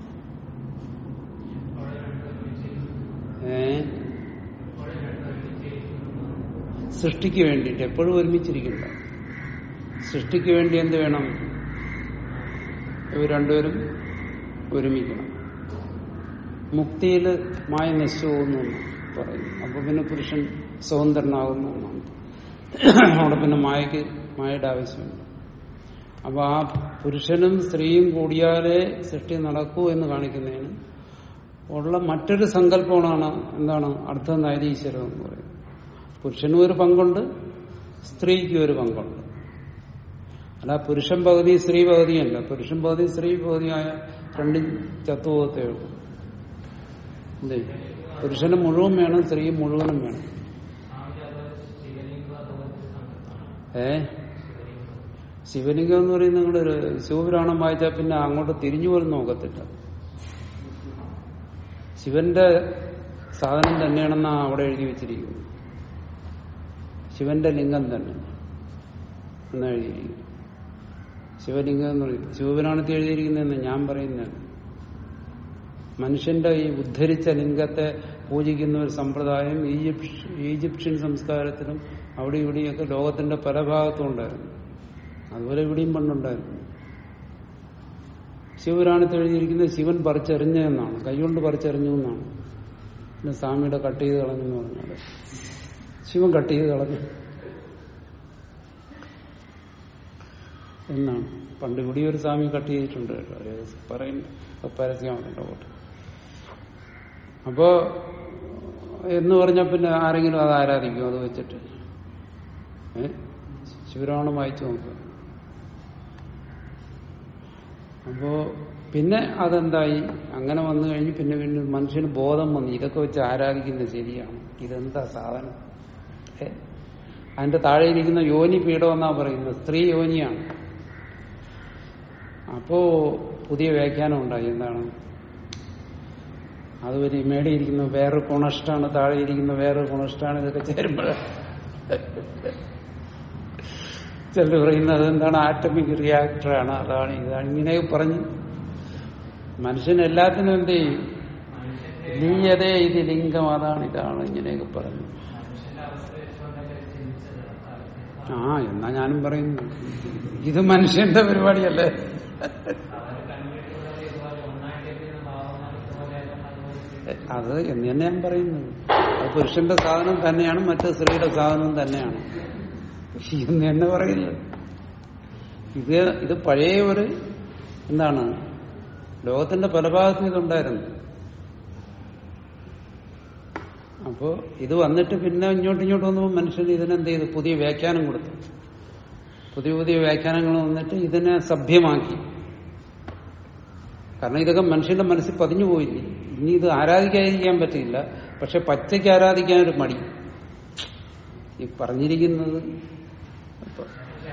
Speaker 1: ഏ സൃഷ്ടിക്ക് വേണ്ടിയിട്ട് എപ്പോഴും ഒരുമിച്ചിരിക്കണ്ട സൃഷ്ടിക്ക് വേണ്ടി എന്ത് വേണം ഇവർ രണ്ടുപേരും ഒരുമിക്കണം മുക്തിയിൽ മായ നശിച്ചു പോകുന്നു എന്ന് പറയുന്നു അപ്പൊ പിന്നെ പുരുഷൻ സ്വതന്ത്രനാകുന്നു എന്നാണ് അവിടെ പിന്നെ മായക്ക് മായയുടെ ആവശ്യമുണ്ട് അപ്പൊ ആ പുരുഷനും സ്ത്രീയും കൂടിയാലേ സൃഷ്ടി നടക്കൂ എന്ന് കാണിക്കുന്നതിന് ഉള്ള മറ്റൊരു സങ്കല്പമാണ് എന്താണ് അർദ്ധ നൈരീശ്വരം എന്ന് പറയുന്നത് പുരുഷനും ഒരു പങ്കുണ്ട് സ്ത്രീക്കും ഒരു പങ്കുണ്ട് അല്ല പുരുഷൻ പകുതി സ്ത്രീ പകുതിയല്ല പുരുഷൻ പകുതി സ്ത്രീ പകുതിയായ രണ്ടും ചത്തുപോകത്തേ ഉള്ളൂ എന്തേ പുരുഷന് മുഴുവൻ വേണം സ്ത്രീ മുഴുവനും വേണം ഏ ശിവലിംഗം എന്ന് പറയുന്നത് നിങ്ങളൊരു ശിവപുരാണം വായിച്ചാൽ പിന്നെ അങ്ങോട്ട് തിരിഞ്ഞു പോലും നോക്കത്തില്ല ശിവന്റെ സാധനം തന്നെയാണെന്നാ അവിടെ എഴുതി വെച്ചിരിക്കുന്നത് ശിവന്റെ ലിംഗം തന്നെ എന്ന് എഴുതിയിരിക്കുന്നു ശിവലിംഗം എന്ന് പറയും ശിവപുരാണത്തിൽ എഴുതിയിരിക്കുന്നതെന്ന് ഞാൻ പറയുന്നതാണ് മനുഷ്യന്റെ ഈ ഉദ്ധരിച്ച ലിംഗത്തെ പൂജിക്കുന്ന ഒരു സമ്പ്രദായം ഈജിപ്ഷ് ഈജിപ്ഷ്യൻ സംസ്കാരത്തിലും അവിടെ ഇവിടെയൊക്കെ ലോകത്തിന്റെ പല ഭാഗത്തും ഉണ്ടായിരുന്നു അതുപോലെ ഇവിടെയും പണ്ടുണ്ടായിരുന്നു ശിവപുരാണത്തിൽ എഴുതിയിരിക്കുന്നത് ശിവൻ പറിച്ചെറിഞ്ഞ എന്നാണ് കൈകൊണ്ട് പറിച്ചെറിഞ്ഞു എന്നാണ് പിന്നെ സ്വാമിയുടെ കട്ട് ചെയ്ത് കളഞ്ഞു എന്ന് പറഞ്ഞാൽ ശിവൻ കട്ട് ചെയ്ത് കളഞ്ഞു എന്നാണ് പണ്ട് ഇവിടെ ഒരു സ്വാമി കട്ട് ചെയ്തിട്ടുണ്ട് കേട്ടോ അവര് പറയുന്നുണ്ട് പരസ്യമാണല്ലോ പോട്ട് അപ്പോ എന്ന് പറഞ്ഞ പിന്നെ ആരെങ്കിലും അത് ആരാധിക്കും അത് വെച്ചിട്ട് ഏ ശിവരാവണം വായിച്ചു നോക്കുക അപ്പോ പിന്നെ അതെന്തായി അങ്ങനെ വന്നു കഴിഞ്ഞ് പിന്നെ വീണ്ടും മനുഷ്യന് ബോധം വന്നു ഇതൊക്കെ വെച്ച് ആരാധിക്കുന്നത് ശരിയാണ് ഇതെന്താ സാധനം ഏ അതിന്റെ താഴെ ഇരിക്കുന്ന യോനി പീഠം എന്നാ പറയുന്നത് സ്ത്രീ യോനിയാണ് അപ്പോ പുതിയ വ്യാഖ്യാനം ഉണ്ടായി എന്താണ് അത് ഒരു മേടിയിരിക്കുന്ന വേറൊരു കുണഷ്ടാണ് താഴെ ഇരിക്കുന്ന വേറൊരു കുണഷ്ടാണ് ഇതൊക്കെ ചേരുമ്പോൾ ചിലർ പറയുന്നത് എന്താണ് ആറ്റമിക് റിയാക്ടറാണ് അതാണ് ഇതാണ് ഇങ്ങനെയൊക്കെ പറഞ്ഞ് മനുഷ്യൻ എല്ലാത്തിനും എന്ത് ചെയ്യും ലീയതേ ഇത് ലിംഗം അതാണ് ഇതാണ് ഇങ്ങനെയൊക്കെ പറഞ്ഞു ആ എന്നാ ഞാനും പറയുന്നു ഇത് മനുഷ്യന്റെ പരിപാടിയല്ലേ അത് എന്ന് തന്നെ ഞാൻ പറയുന്നത് അത് പുരുഷന്റെ സാധനം തന്നെയാണ് മറ്റു സ്ത്രീയുടെ സാധനം തന്നെയാണ് എന്ന് തന്നെ പറയുന്നത് ഇത് ഇത് പഴയ ഒരു എന്താണ് ലോകത്തിന്റെ പല ഭാഗത്തും ഇതുണ്ടായിരുന്നു അപ്പോ ഇത് വന്നിട്ട് പിന്നെ ഇങ്ങോട്ട് ഇങ്ങോട്ട് വന്നപ്പോൾ മനുഷ്യൻ ഇതിനെന്ത് ചെയ്തു പുതിയ വ്യാഖ്യാനം കൊടുത്തു പുതിയ പുതിയ വ്യാഖ്യാനങ്ങൾ വന്നിട്ട് ഇതിനെ സഭ്യമാക്കി കാരണം ഇതൊക്കെ മനുഷ്യന്റെ മനസ്സിൽ പതിഞ്ഞു പോയില്ലേ ഇനി ഇത് ആരാധിക്കാതിരിക്കാൻ പറ്റില്ല പക്ഷെ പച്ചയ്ക്ക് ആരാധിക്കാൻ ഒരു മടി ഈ പറഞ്ഞിരിക്കുന്നത് ഇപ്പൊ-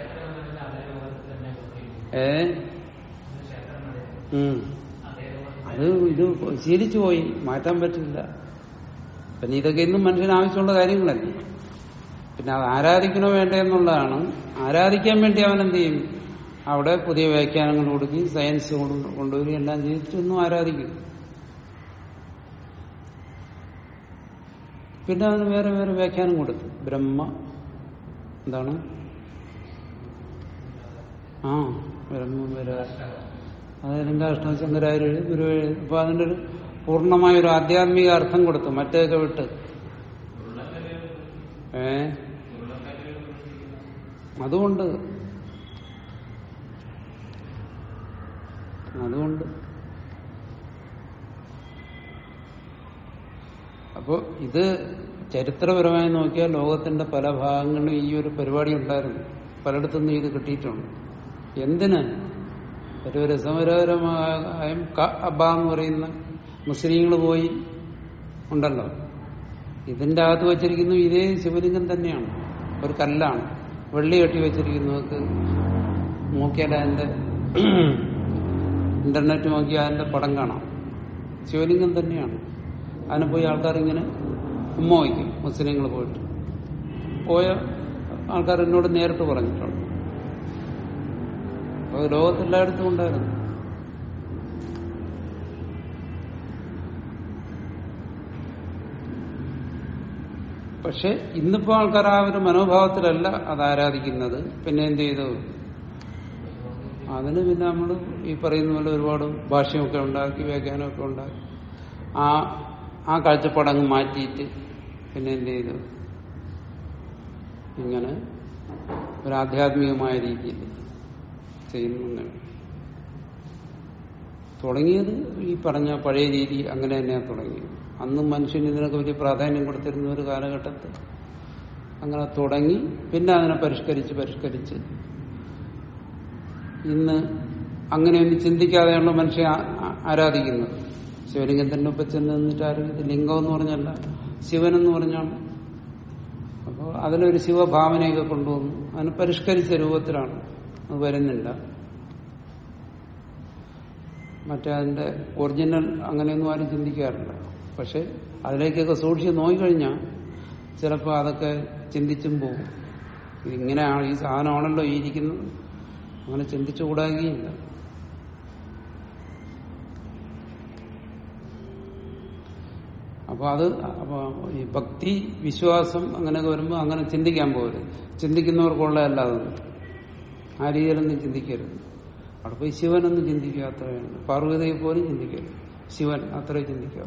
Speaker 1: ഏ ഉം. അത് ഇത് ശീലിച്ചു പോയി മാറ്റാൻ പറ്റില്ല പിന്നെ ഇതൊക്കെ ഇന്നും മനുഷ്യന് ആവശ്യമുള്ള കാര്യങ്ങളല്ലേ പിന്നെ അത് ആരാധിക്കണോ വേണ്ടേ എന്നുള്ളതാണ് ആരാധിക്കാൻ വേണ്ടി അവൻ എന്ത് ചെയ്യും അവിടെ പുതിയ വ്യാഖ്യാനങ്ങൾ കൊടുക്കി സയൻസ് കൊണ്ട് കൊണ്ടുവരികയും എല്ലാം ചെയ്തിട്ടൊന്നും ആരാധിക്കും പിന്നെ അവന് വേറെ വേറെ വ്യാഖ്യാനം കൊടുത്തു ബ്രഹ്മ എന്താണ് ആ ബ്രഹ്മം വരെ അത് ലിംഗാഷ്ട ശങ്കരാചാര്യ ഗുരു അപ്പൊ അതിന്റെ ഒരു പൂർണ്ണമായ ഒരു ആധ്യാത്മിക അർത്ഥം കൊടുത്തു മറ്റേതൊക്കെ വിട്ട് ഏ അതുകൊണ്ട് അതുകൊണ്ട് അപ്പോ ഇത് ചരിത്രപരമായി നോക്കിയാൽ ലോകത്തിന്റെ പല ഭാഗങ്ങളിലും ഈ ഒരു പരിപാടി ഉണ്ടായിരുന്നു പലയിടത്തുനിന്നും ഇത് കിട്ടിയിട്ടുണ്ട് എന്തിന് ഒരു രസകരമായ അബ്ബ എന്ന് പറയുന്ന മുസ്ലിങ്ങൾ പോയി ഉണ്ടല്ലോ ഇതിന്റെ അകത്ത് വെച്ചിരിക്കുന്നു ഇതേ ശിവലിംഗം തന്നെയാണ് ഒരു കല്ലാണ് വെള്ളി കെട്ടി വെച്ചിരിക്കുന്നവർക്ക് നോക്കിയാൽ അതിന്റെ ഇന്റർനെറ്റ് നോക്കിയാൽ അതിന്റെ പടം കാണാം ശിവലിംഗം തന്നെയാണ് അതിനെ പോയി ആൾക്കാർ ഇങ്ങനെ ഉമ്മ വയ്ക്കും മുസ്ലിങ്ങൾ പോയിട്ട് പോയ ആൾക്കാർ എന്നോട് നേരിട്ട് പറഞ്ഞിട്ടുണ്ട് അത് ലോകത്തെല്ലായിടത്തും ഉണ്ടായിരുന്നു പക്ഷെ ഇന്നിപ്പോ ആൾക്കാർ ആ ഒരു മനോഭാവത്തിലല്ല അത് ആരാധിക്കുന്നത് പിന്നെ എന്ത് ചെയ്തു അതിന് പിന്നെ നമ്മൾ ഈ പറയുന്ന പോലെ ഒരുപാട് ഭാഷയൊക്കെ ഉണ്ടാക്കി വ്യാഖ്യാനമൊക്കെ ഉണ്ടാക്കി ആ ആ കാഴ്ചപ്പാടങ്ങ് മാറ്റിയിട്ട് പിന്നെ എന്ത് ചെയ്തു ഇങ്ങനെ ഒരു ആധ്യാത്മികമായ രീതിയിൽ ചെയ്യുന്നു തുടങ്ങിയത് ഈ പറഞ്ഞ പഴയ രീതി അങ്ങനെ തന്നെയാണ് തുടങ്ങിയത് അന്നും മനുഷ്യൻ ഇതിനൊക്കെ വലിയ പ്രാധാന്യം കൊടുത്തിരുന്ന ഒരു കാലഘട്ടത്തിൽ അങ്ങനെ തുടങ്ങി പിന്നെ അതിനെ പരിഷ്കരിച്ച് പരിഷ്കരിച്ച് ഇന്ന് അങ്ങനെയൊന്നും ചിന്തിക്കാതെയുള്ള മനുഷ്യൻ ആ- ആ- ആരാധിക്കുന്നത് ശിവലിംഗത്തിന്റെ ഒപ്പം ചെന്ന് നിന്നിട്ട് ആരും ലിംഗം എന്ന് പറഞ്ഞല്ല ശിവൻ എന്ന് പറഞ്ഞാണ് അപ്പോൾ അതിലൊരു ശിവഭാവനയൊക്കെ കൊണ്ടുവന്നു അതിന് പരിഷ്കരിച്ച രൂപത്തിലാണ് അത് വരുന്നില്ല മറ്റേ അതിന്റെ ഒറിജിനൽ അങ്ങനെയൊന്നും ആരും ചിന്തിക്കാറില്ല പക്ഷെ അതിലേക്കൊക്കെ സൂക്ഷിച്ച് നോക്കിക്കഴിഞ്ഞാൽ ചിലപ്പോൾ അതൊക്കെ ചിന്തിച്ചും പോകും ഇതിങ്ങനെയാണ് ഈ സാധനമാണല്ലോ ഈ ഇരിക്കുന്നത് അങ്ങനെ ചിന്തിച്ചുകൂടാകുകയില്ല അപ്പൊ അത് അപ്പൊ ഈ ഭക്തി വിശ്വാസം അങ്ങനെയൊക്കെ വരുമ്പോൾ അങ്ങനെ ചിന്തിക്കാൻ പോകരുത് ചിന്തിക്കുന്നവർക്കുള്ളതല്ല അതൊന്നും ആ രീതിയിലൊന്നും ചിന്തിക്കരുത് അവിടെ പോയി ശിവനൊന്നും ചിന്തിക്കുക അത്രയാണ് പാർവതിയെ പോലും ചിന്തിക്കരുത് ശിവൻ അത്രേ ചിന്തിക്കാവൂ